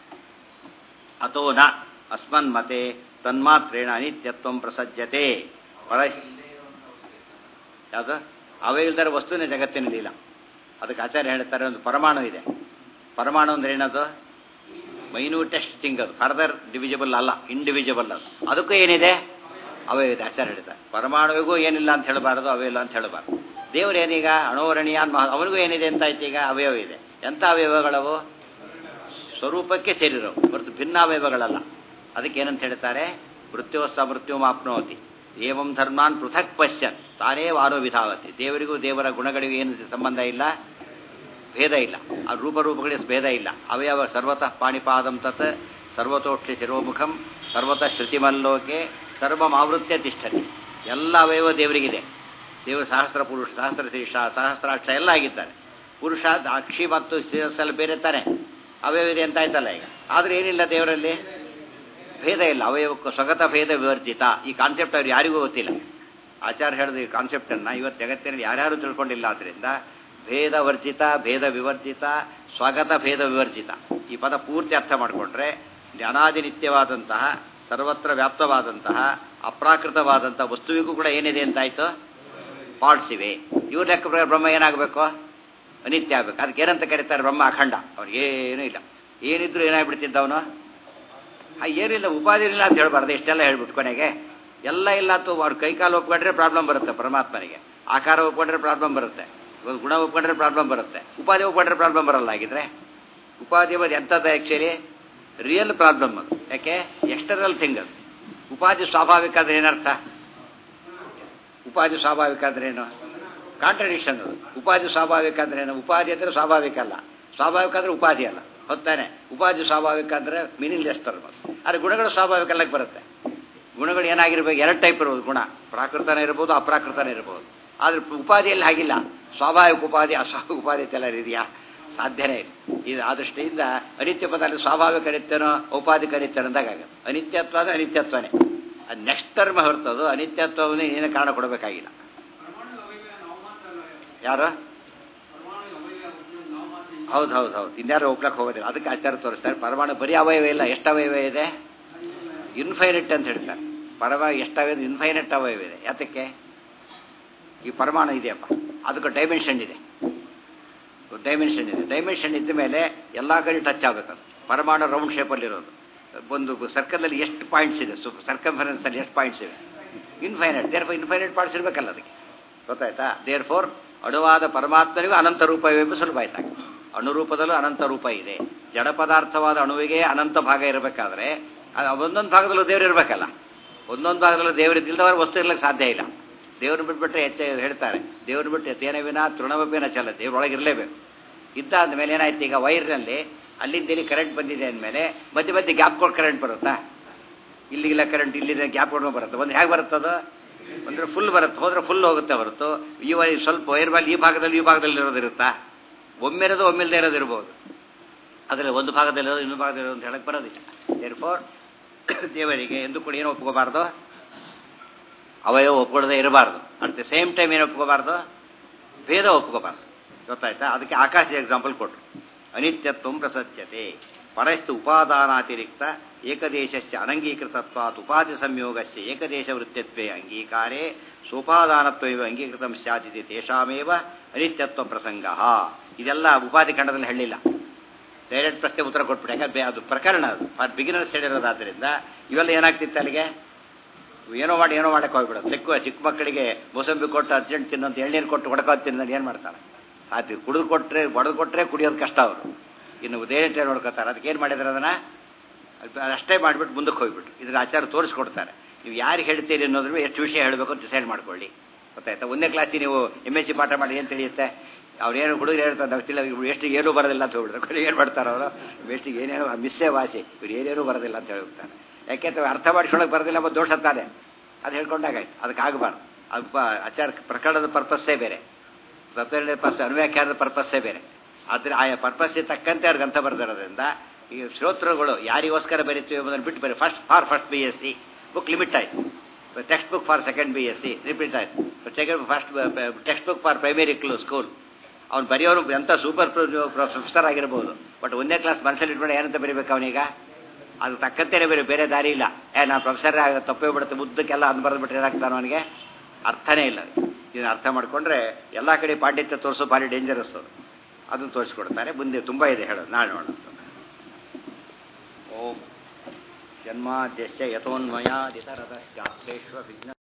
ಅಥೋ ನ ಅಸ್ಮನ್ ಮತೆ ತನ್ಮಾತ್ರೇಣ ಅನಿತ್ಯತ್ವ ಪ್ರಸಜ್ಜತೆ ಪರ ಯಾವುದು ಅವೇ ಇಲ್ದರೆ ವಸ್ತುವಿನ ಜಗತ್ತಿನಲ್ಲಿ ಇಲ್ಲ ಅದಕ್ಕೆ ಆಚಾರ್ಯ ಹೇಳ್ತಾರೆ ಒಂದು ಪರಮಾಣು ಇದೆ ಪರಮಾಣು ಅಂದ್ರೆ ಏನದು ಮೈನ್ಯೂಟೆಸ್ಟ್ ಥಿಂಗ್ ಅದು ಫರ್ದರ್ ಡಿವಿಜಿಬಲ್ ಅಲ್ಲ ಇಂಡಿವಿಜಿಬಲ್ ಅದು ಅದಕ್ಕೂ ಏನಿದೆ ಅವೇ ಇದೆ ಆಚಾರ್ಯ ಹೇಳ್ತಾರೆ ಪರಮಾಣುವಿಗೂ ಏನಿಲ್ಲ ಅಂತ ಹೇಳಬಾರದು ಅವೇ ಇಲ್ಲ ಅಂತ ಹೇಳಬಾರ್ದು ದೇವರು ಏನೀಗ ಅಣೋರಣೀಯ ಅವನಿಗೂ ಏನಿದೆ ಅಂತ ಆಯ್ತು ಈಗ ಅವಯವ ಇದೆ ಎಂಥ ಅವಯವಗಳವು ಸ್ವರೂಪಕ್ಕೆ ಸೇರಿರೋವು ಹೊರತು ಭಿನ್ನಾವಯವಗಳಲ್ಲ ಅದಕ್ಕೆ ಏನಂತ ಹೇಳ್ತಾರೆ ಮೃತ್ಯುವಸ್ಸ ಮೃತ್ಯು ಮಾಪ್ನೋತಿ ಏವಂ ಧರ್ಮಾನ್ ಪೃಥಕ್ ಪಶ್ಯನ್ ತಾನೇ ವಾರೋ ವಿಧಾವತಿ ದೇವರಿಗೂ ದೇವರ ಗುಣಗಳಿಗೂ ಏನು ಸಂಬಂಧ ಇಲ್ಲ ಭೇದ ಇಲ್ಲ ಆ ರೂಪರೂಪಗಳಿಗೆ ಭೇದ ಇಲ್ಲ ಅವಯವ ಸರ್ವತಃ ಪಾಣಿಪಾದಂ ತತ್ ಸರ್ವತೋಕ್ಷ ಶಿರೋಮುಖಂ ಸರ್ವತಃ ಶ್ರುತಿಮಲ್ಲೋಕೆ ಸರ್ವಮಾವೃತ್ಯ ತಿಷ್ಠತಿ ಎಲ್ಲ ಅವಯವ ದೇವರಿಗಿದೆ ದೇವರು ಸಹಸ್ರ ಪುರುಷ ಸಹಸ್ರ ಶೀರ್ಷ ಸಹಸ್ರಾಕ್ಷ ಎಲ್ಲ ಆಗಿದ್ದಾರೆ ಪುರುಷ ಅಕ್ಷಿ ಮತ್ತು ಶಿರಸ್ಸಲ್ಲಿ ಬೇರೆ ತಾನೆ ಅವಯವ ಇದೆ ಅಂತ ಆಯ್ತಲ್ಲ ಈಗ ಆದ್ರೆ ಏನಿಲ್ಲ ದೇವರಲ್ಲಿ ಭೇದ ಇಲ್ಲ ಅವಯವಕ್ಕೂ ಸ್ವಗತ ಭೇದ ವಿವರ್ಜಿತ ಈ ಕಾನ್ಸೆಪ್ಟ್ ಅವ್ರು ಯಾರಿಗೂ ಗೊತ್ತಿಲ್ಲ ಆಚಾರ್ಯ ಹೇಳಿದ ಈ ಕಾನ್ಸೆಪ್ಟನ್ನು ಇವತ್ತು ಜಗತ್ತಿನಲ್ಲಿ ಯಾರ್ಯಾರು ತಿಳ್ಕೊಂಡಿಲ್ಲ ಆದ್ದರಿಂದ ಭೇದ ವರ್ಜಿತ ಭೇದ ವಿವರ್ಜಿತ ಸ್ವಗತ ಭೇದ ವಿವರ್ಜಿತ ಈ ಪದ ಪೂರ್ತಿ ಅರ್ಥ ಮಾಡಿಕೊಂಡ್ರೆ ಅನಾದಿ ನಿತ್ಯವಾದಂತಹ ಸರ್ವತ್ರ ವ್ಯಾಪ್ತವಾದಂತಹ ಅಪ್ರಾಕೃತವಾದಂತಹ ವಸ್ತುವಿಗೂ ಕೂಡ ಏನಿದೆ ಅಂತಾಯ್ತು ಪಾರ್ಟ್ಸ್ ಇವೆ ಇವ್ರ ಲೆಕ್ಕ ಪ್ರಕಾರ ಬ್ರಹ್ಮ ಏನಾಗಬೇಕು ಅನಿತ್ಯ ಆಗ್ಬೇಕು ಅದಕ್ಕೆ ಏನಂತ ಕರೀತಾರೆ ಬ್ರಹ್ಮ ಅಖಂಡ ಅವ್ರಿಗೇನೂ ಇಲ್ಲ ಏನಿದ್ರು ಏನಾಗ್ಬಿಡ್ತಿದ್ದ ಅವನು ಏನಿಲ್ಲ ಉಪಾಧಿ ಇಲ್ಲ ಅಂತ ಹೇಳ್ಬಾರ್ದು ಇಷ್ಟೆಲ್ಲ ಹೇಳ್ಬಿಟ್ಟು ಕೊನೆಗೆ ಎಲ್ಲ ಇಲ್ಲ ಅಂತ ಅವ್ರ ಕೈಕಾಲು ಒಪ್ಕೊಂಡ್ರೆ ಪ್ರಾಬ್ಲಮ್ ಬರುತ್ತೆ ಪರಮಾತ್ಮನಿಗೆ ಆಕಾರ ಒಪ್ಕೊಂಡ್ರೆ ಪ್ರಾಬ್ಲಮ್ ಬರುತ್ತೆ ಗುಣ ಒಪ್ಕೊಂಡ್ರೆ ಪ್ರಾಬ್ಲಮ್ ಬರುತ್ತೆ ಉಪಾಧಿ ಒಪ್ಕೊಂಡ್ರೆ ಪ್ರಾಬ್ಲಮ್ ಬರಲ್ಲ ಆಗಿದ್ರೆ ಉಪಾಧಿ ಅದು ಎಂಥದ್ದು ಆ್ಯಕ್ಚುಲಿ ರಿಯಲ್ ಪ್ರಾಬ್ಲಮ್ ಅದು ಯಾಕೆ ಎಕ್ಸ್ಟರ್ನಲ್ ಥಿಂಗ್ ಅದು ಉಪಾಧಿ ಸ್ವಾಭಾವಿಕ ಅಂದ್ರೆ ಏನರ್ಥ ಉಪಾಧಿ ಸ್ವಾಭಾವಿಕ ಅಂದ್ರೆ ಏನು ಕಾಂಟ್ರಡಿಕ್ಷನ್ ಅದು ಉಪಾಧಿ ಸ್ವಾಭಾವಿಕ ಅಂದ್ರೆ ಏನು ಉಪಾಧಿ ಅಂದ್ರೆ ಸ್ವಾಭಾವಿಕ ಅಲ್ಲ ಸ್ವಾಭಾವಿಕ ಅಂದ್ರೆ ಉಪಾಧಿ ಅಲ್ಲ ಹೊತ್ತಾನೆ ಉಪಾಧಿ ಸ್ವಾಭಾವಿಕ ಅಂದ್ರೆ ಮೀನಿಂಗ್ ಲೆಸ್ ಟರ್ಮ್ ಆದರೆ ಗುಣಗಳು ಸ್ವಾಭಾವಿಕ ಅಲ್ಲಕ್ಕೆ ಬರುತ್ತೆ ಗುಣಗಳು ಏನಾಗಿರ್ಬೇಕು ಎರಡು ಟೈಪ್ ಇರ್ಬೋದು ಗುಣ ಪ್ರಾಕೃತನೇ ಇರ್ಬೋದು ಅಪ್ರಾಕೃತನೇ ಇರ್ಬೋದು ಆದರೆ ಉಪಾಧಿಯಲ್ಲಿ ಹಾಗಿಲ್ಲ ಸ್ವಾಭಾವಿಕ ಉಪಾಧಿ ಅಸ್ವಾಭಾವಿಕ ಉಪಾಧಿ ಅಂತೆಲ್ಲ ಇದೆಯಾ ಸಾಧ್ಯನೇ ಇಲ್ಲ ಇದು ಆ ದೃಷ್ಟಿಯಿಂದ ಅನಿತ್ಯ ಪದಾರ್ಥ ಸ್ವಾಭಾವಿಕ ಅನಿತ್ಯನೋ ಔಪಾಧಿಕ ಅನಿತ್ಯನೋ ಅಂದಾಗ ಅನಿತ್ಯತ್ವ ಅಂದ್ರೆ ಅನಿತ್ಯತ್ವನೇ ಅದು ನೆಕ್ಸ್ಟ್ ಟರ್ಮ್ ಹೊರತದು ಅನಿತ್ಯತ್ವವನ್ನೇ ಏನು ಕಾರಣ ಕೊಡಬೇಕಾಗಿಲ್ಲ ಯಾರು ಹೌದು ಹೌದು ಹೌದು ಇನ್ಯಾರು ಒಪ್ಲಕ್ಕೆ ಹೋಗೋದಿಲ್ಲ ಅದಕ್ಕೆ ಆಚಾರ ತೋರಿಸ್ತಾರೆ ಪರಮಾಣು ಬರೀ ಅವಯವ ಇಲ್ಲ ಎಷ್ಟು ಅವಯವ ಇದೆ ಇನ್ಫೈನೈಟ್ ಅಂತ ಹೇಳ್ತಾರೆ ಪರಮ ಎಷ್ಟು ಅವಯವ ಇನ್ಫೈನೈಟ್ ಅವಯವ ಇದೆ ಯಾತಕ್ಕೆ ಈ ಪರಮಾಣು ಇದೆಯಪ್ಪ ಅದಕ್ಕೆ ಡೈಮೆನ್ಷನ್ ಇದೆ ಡೈಮೆನ್ಷನ್ ಇದೆ ಡೈಮೆನ್ಷನ್ ಇದ್ದ ಮೇಲೆ ಎಲ್ಲ ಕಡೆ ಟಚ್ ಆಗಬೇಕು ಪರಮಾಣು ರೌಂಡ್ ಶೇಪಲ್ಲಿರೋದು ಒಂದು ಸರ್ಕಲಲ್ಲಿ ಎಷ್ಟು ಪಾಯಿಂಟ್ಸ್ ಇದೆ ಸರ್ಕಂಫರೆನ್ಸಲ್ಲಿ ಎಷ್ಟು ಪಾಯಿಂಟ್ಸ್ ಇವೆ infinite therefore infinite points ಇರಬೇಕಲ್ಲ ಅದಕ್ಕೆ ಗೊತ್ತಾಯ್ತಾ ದೇರ್ ಫೋರ್ ಅಣುವಾದ ಪರಮಾತ್ಮನಿಗೂ ಅನಂತ ರೂಪ ಇವೆ ಎಂಬ ಸುಲಭ ಆಯ್ತಾಗ ಅಣುರೂಪದಲ್ಲೂ ಅನಂತ ರೂಪ ಇದೆ ಜಡ ಪದಾರ್ಥವಾದ ಅಣುವಿಗೆ ಅನಂತ ಭಾಗ ಇರಬೇಕಾದ್ರೆ ಒಂದೊಂದು ಭಾಗದಲ್ಲೂ ದೇವರು ಇರಬೇಕಲ್ಲ ಒಂದೊಂದು ಭಾಗದಲ್ಲೂ ದೇವರು ಇಲ್ದವರು ವಸ್ತು ಇರ್ಲಿಕ್ಕೆ ಸಾಧ್ಯ ಇಲ್ಲ ದೇವ್ರನ್ನ ಬಿಟ್ಬಿಟ್ರೆ ಹೆಚ್ಚ ಹೇಳ್ತಾರೆ ದೇವ್ರನ್ನ ಬಿಟ್ಟು ತೇನವಿನ ತೃಣವಪಿನ ಚಲ ದೇವ್ರೊಳಗೆ ಇರಲೇಬೇಕು ಇದ್ದಾದ ಮೇಲೆ ಏನಾಯ್ತು ಈಗ ವೈರ್ನಲ್ಲಿ ಅಲ್ಲಿಂದ ಇಲ್ಲಿ ಕರೆಂಟ್ ಬಂದಿದೆ ಅಂದಮೇಲೆ ಮಧ್ಯೆ ಮಧ್ಯೆ ಗ್ಯಾಪ್ ಕೊಟ್ಟು ಕರೆಂಟ್ ಬರುತ್ತಾ ಇಲ್ಲಿಗಿಲ್ಲ ಕರೆಂಟ್ ಇಲ್ಲಿದೆ ಗ್ಯಾಪ್ ಕೊಟ್ಟು ಬರುತ್ತೆ ಒಂದು ಹೇಗೆ ಬರುತ್ತದು ಅಂದ್ರೆ ಫುಲ್ ಬರುತ್ತೆ ಹೋದ್ರೆ ಫುಲ್ ಹೋಗುತ್ತೆ ಹೊರತು ಈ ವೈ- ಸ್ವಲ್ಪ ವೈರ್ ಮೇಲೆ ಈ ಭಾಗದಲ್ಲಿ ಈ ಭಾಗದಲ್ಲಿ ಇರೋದಿರುತ್ತಾ ಒಮ್ಮೆ ಇರೋದು ಒಮ್ಮೆಲ್ದೇ ಇರೋದು ಇರ್ಬೋದು ಅದರಲ್ಲಿ ಒಂದು ಭಾಗದಲ್ಲಿ ಇರೋದು ಇನ್ನೊಂದು ಭಾಗದಲ್ಲಿ ಇರೋದು ಅಂತ ಹೇಳಕ್ ಬರೋದಿಲ್ಲ ದೇರ್ಫೋರ್ ದೇವರಿಗೆ ಎಂದು ಕೂಡ ಏನು ಒಪ್ಕೋಬಾರ್ದು ಅವಯವ ಒಪ್ಕೊಳ್ಳದೆ ಇರಬಾರ್ದು ಅಟ್ ದ ಸೇಮ್ ಟೈಮ್ ಏನು ಒಪ್ಕೋಬಾರ್ದು ಭೇದ ಒಪ್ಕೋಬಾರ್ದು ಗೊತ್ತಾಯ್ತಾ ಅದಕ್ಕೆ ಆಕಾಶ ಎಕ್ಸಾಂಪಲ್ ಕೊಟ್ಟರು ಅನಿತ್ಯತ್ವ ಪ್ರಸಜ್ಯತೆ ಪರಸ್ತು ಉಪಾದಾನಾತಿರಿಕ್ತ ಏಕದೇಶಶ್ಚ ಅನಂಗೀಕೃತತ್ವಾತ್ ಉಪಾಧಿ ಸಂಯೋಗಶ್ಚ ಏಕದೇಶ ವೃತ್ತಿತ್ವೇ ಅಂಗೀಕಾರೇ ಸೋಪಾದಾನತ್ವೈವ ಅಂಗೀಕೃತ ಸ್ಯಾದಿದೆ ತೇಷಾಮೇವ ಅನಿತ್ಯತ್ವ ಪ್ರಸಂಗ ಇದೆಲ್ಲ ಉಪಾಧಿ ಖಂಡದಲ್ಲಿ ಹೇಳಿಲ್ಲ ಡೈರೆಕ್ಟ್ ಪ್ರಶ್ನೆ ಉತ್ತರ ಕೊಟ್ಬಿಟ್ಟು ಯಾಕಂದ್ರೆ ಅದು ಪ್ರಕರಣ ಅದು ಫಾರ್ ಬಿಗಿನರ್ಸ್ ಹೇಳಿರೋದಾದ್ರಿಂದ ಇವೆಲ್ಲ ಏನಾಗ್ತಿತ್ತು ಅಲ್ಲಿಗೆ ಏನೋ ಮಾಡಿ ಏನೋ ಮಾಡಕ್ಕೆ ಹೋಗ್ಬಿಡೋದು ಚಿಕ್ಕ ಚಿಕ್ಕ ಮಕ್ಕಳಿಗೆ ಮೋಸಂಬಿ ಕೊಟ್ಟು ಅರ್ಜೆಂಟ್ ತಿನ್ನೋದು ಎಳ್ನೀರು ಕೊಟ್ಟು ಹೊಡ್ಕೋ ತಿನ್ನೋದು ಏನು ಮಾಡ್ತಾರೆ ಅದು ಕುಡಿದು ಕೊಟ್ಟರೆ ಹೊಡೆದು ಕೊಟ್ಟರೆ ಕುಡಿಯೋದು ಕಷ್ಟ ಅವರು ಇನ್ನು ಡೈರೆಕ್ಟ್ ನೋಡ್ಕೋತಾರೆ ಅದಕ್ಕೆ ಏನು ಮಾಡಿದಾರೆ ಅದನ್ನು ಅಷ್ಟೇ ಮಾಡಿಬಿಟ್ಟು ಮುಂದಕ್ಕೆ ಹೋಗ್ಬಿಟ್ಟು ಇದ್ರ ಆಚಾರ ತೋರಿಸ್ಕೊಡ್ತಾರೆ ನೀವು ಯಾರಿಗೆ ಹೇಳ್ತೀರಿ ಅನ್ನೋದ್ರ ಎಷ್ಟು ವಿಷಯ ಹೇಳಬೇಕು ಅಂತ ಡಿಸೈಡ್ ಮಾಡ್ಕೊಳ್ಳಿ ಗೊತ್ತಾಯ್ತಾ ಒಂದೇ ಕ್ಲಾಸಿಗೆ ನೀವು ಎಮ್ ಎಸ್ ಸಿ ಪಾಠ ಮಾಡಿ ಏನು ತಿಳಿಯುತ್ತೆ ಅವ್ರೇನು ಹುಡುಗರು ಹೇಳ್ತಾರೆ ಗೊತ್ತಿಲ್ಲ ಇವ್ರು ಎಷ್ಟು ಏನೂ ಬರೋದಿಲ್ಲ ಅಂತ ಹೇಳ್ಬಿಡ್ತಾರೆ ಏನು ಮಾಡ್ತಾರೆ ಅವರು ಎಷ್ಟಿಗೆ ಏನೇನೋ ಮಿಸ್ಸೇ ಭಾಷೆ ಇವ್ರು ಏನೇನೂ ಬರೋದಿಲ್ಲ ಅಂತ ಹೇಳ್ಬಿಡ್ತಾರೆ ಯಾಕೆಂದ್ರೆ ಅರ್ಥ ಮಾಡಿಸ್ಕೊಳಕ್ಕೆ ಬರೋದಿಲ್ಲ ಮತ್ತು ದೋಷ ತಾನೆ ಅದು ಹೇಳ್ಕೊಂಡಾಗಾಯ್ತು ಅದಕ್ಕೆ ಆಗಬಾರ್ದು ಅದು ಪ- ಆಚಾರ ಪ್ರಕರಣದ ಪರ್ಪಸ್ಸೇ ಬೇರೆ ತತ್ವನಿರ್ಣಯ ಪರ್ಸ್ ಅನುವ್ಯಾಖ್ಯಾನದ ಪರ್ಪಸ್ಸೇ ಬೇರೆ ಆದರೆ ಆಯಾ ಪರ್ಪಸ್ಸಿಗೆ ತಕ್ಕಂತೆ ಅವ್ರಿಗೆ ಅಂತ ಬರ್ದಿರೋದ್ರಿಂದ ಈ ಶ್ರೋತೃಗಳು ಯಾರಿಗೋಸ್ಕರ ಬರೀತೀವಿ ಎಂಬುದನ್ನು ಬಿಟ್ಟು ಬರೀ first for first B S C book limit ಆಯಿತು text book for second B S C repeat ಆಯಿತು second first text book for primary school ಅವ್ನು ಬರೆಯೋರು ಎಂಥ ಸೂಪರ್ ಪ್ರೊಫೆಸರ್ ಆಗಿರ್ಬೋದು ಬಟ್ ಒಂದೇ ಕ್ಲಾಸ್ ಮನಸ್ಸಲ್ಲಿ ಇಟ್ಕೊಂಡು ಏನಂತ ಬರೀಬೇಕು ಅವನೀಗ ಅದು ತಕ್ಕಂತೆಯೇ ಬೇರೆ ಬೇರೆ ದಾರಿ ಇಲ್ಲ ಏ ನಾನು ಪ್ರೊಫೆಸರ್ ತಪ್ಪೇ ಬಿಡುತ್ತೆ ಮುದ್ದಕ್ಕೆಲ್ಲ ಅದು ಬರೆದ್ಬಿಟ್ರೆ ಏನಾಗ್ತಾನೆ ಅವನಿಗೆ ಅರ್ಥನೇ ಇಲ್ಲ ಇದನ್ನು ಅರ್ಥ ಮಾಡಿಕೊಂಡ್ರೆ ಎಲ್ಲ ಕಡೆ ಪಾಂಡಿತ್ಯ ತೋರಿಸೋ ಭಾರಿ ಡೇಂಜರಸ್ ಅದು ಅದನ್ನು ತೋರಿಸ್ಕೊಡ್ತಾರೆ ಮುಂದೆ ತುಂಬ ಇದೆ ಹೇಳೋದು ನಾಳೆ ನೋಡೋಣ ಓಂ ಜನ್ಮಾದ್ಯಸ್ಯ ಯಥೋನ್ಮಯಾದಿತರತಶ್ಚಾಪ್ರೇಶ್ವ ವಿಘ್ನ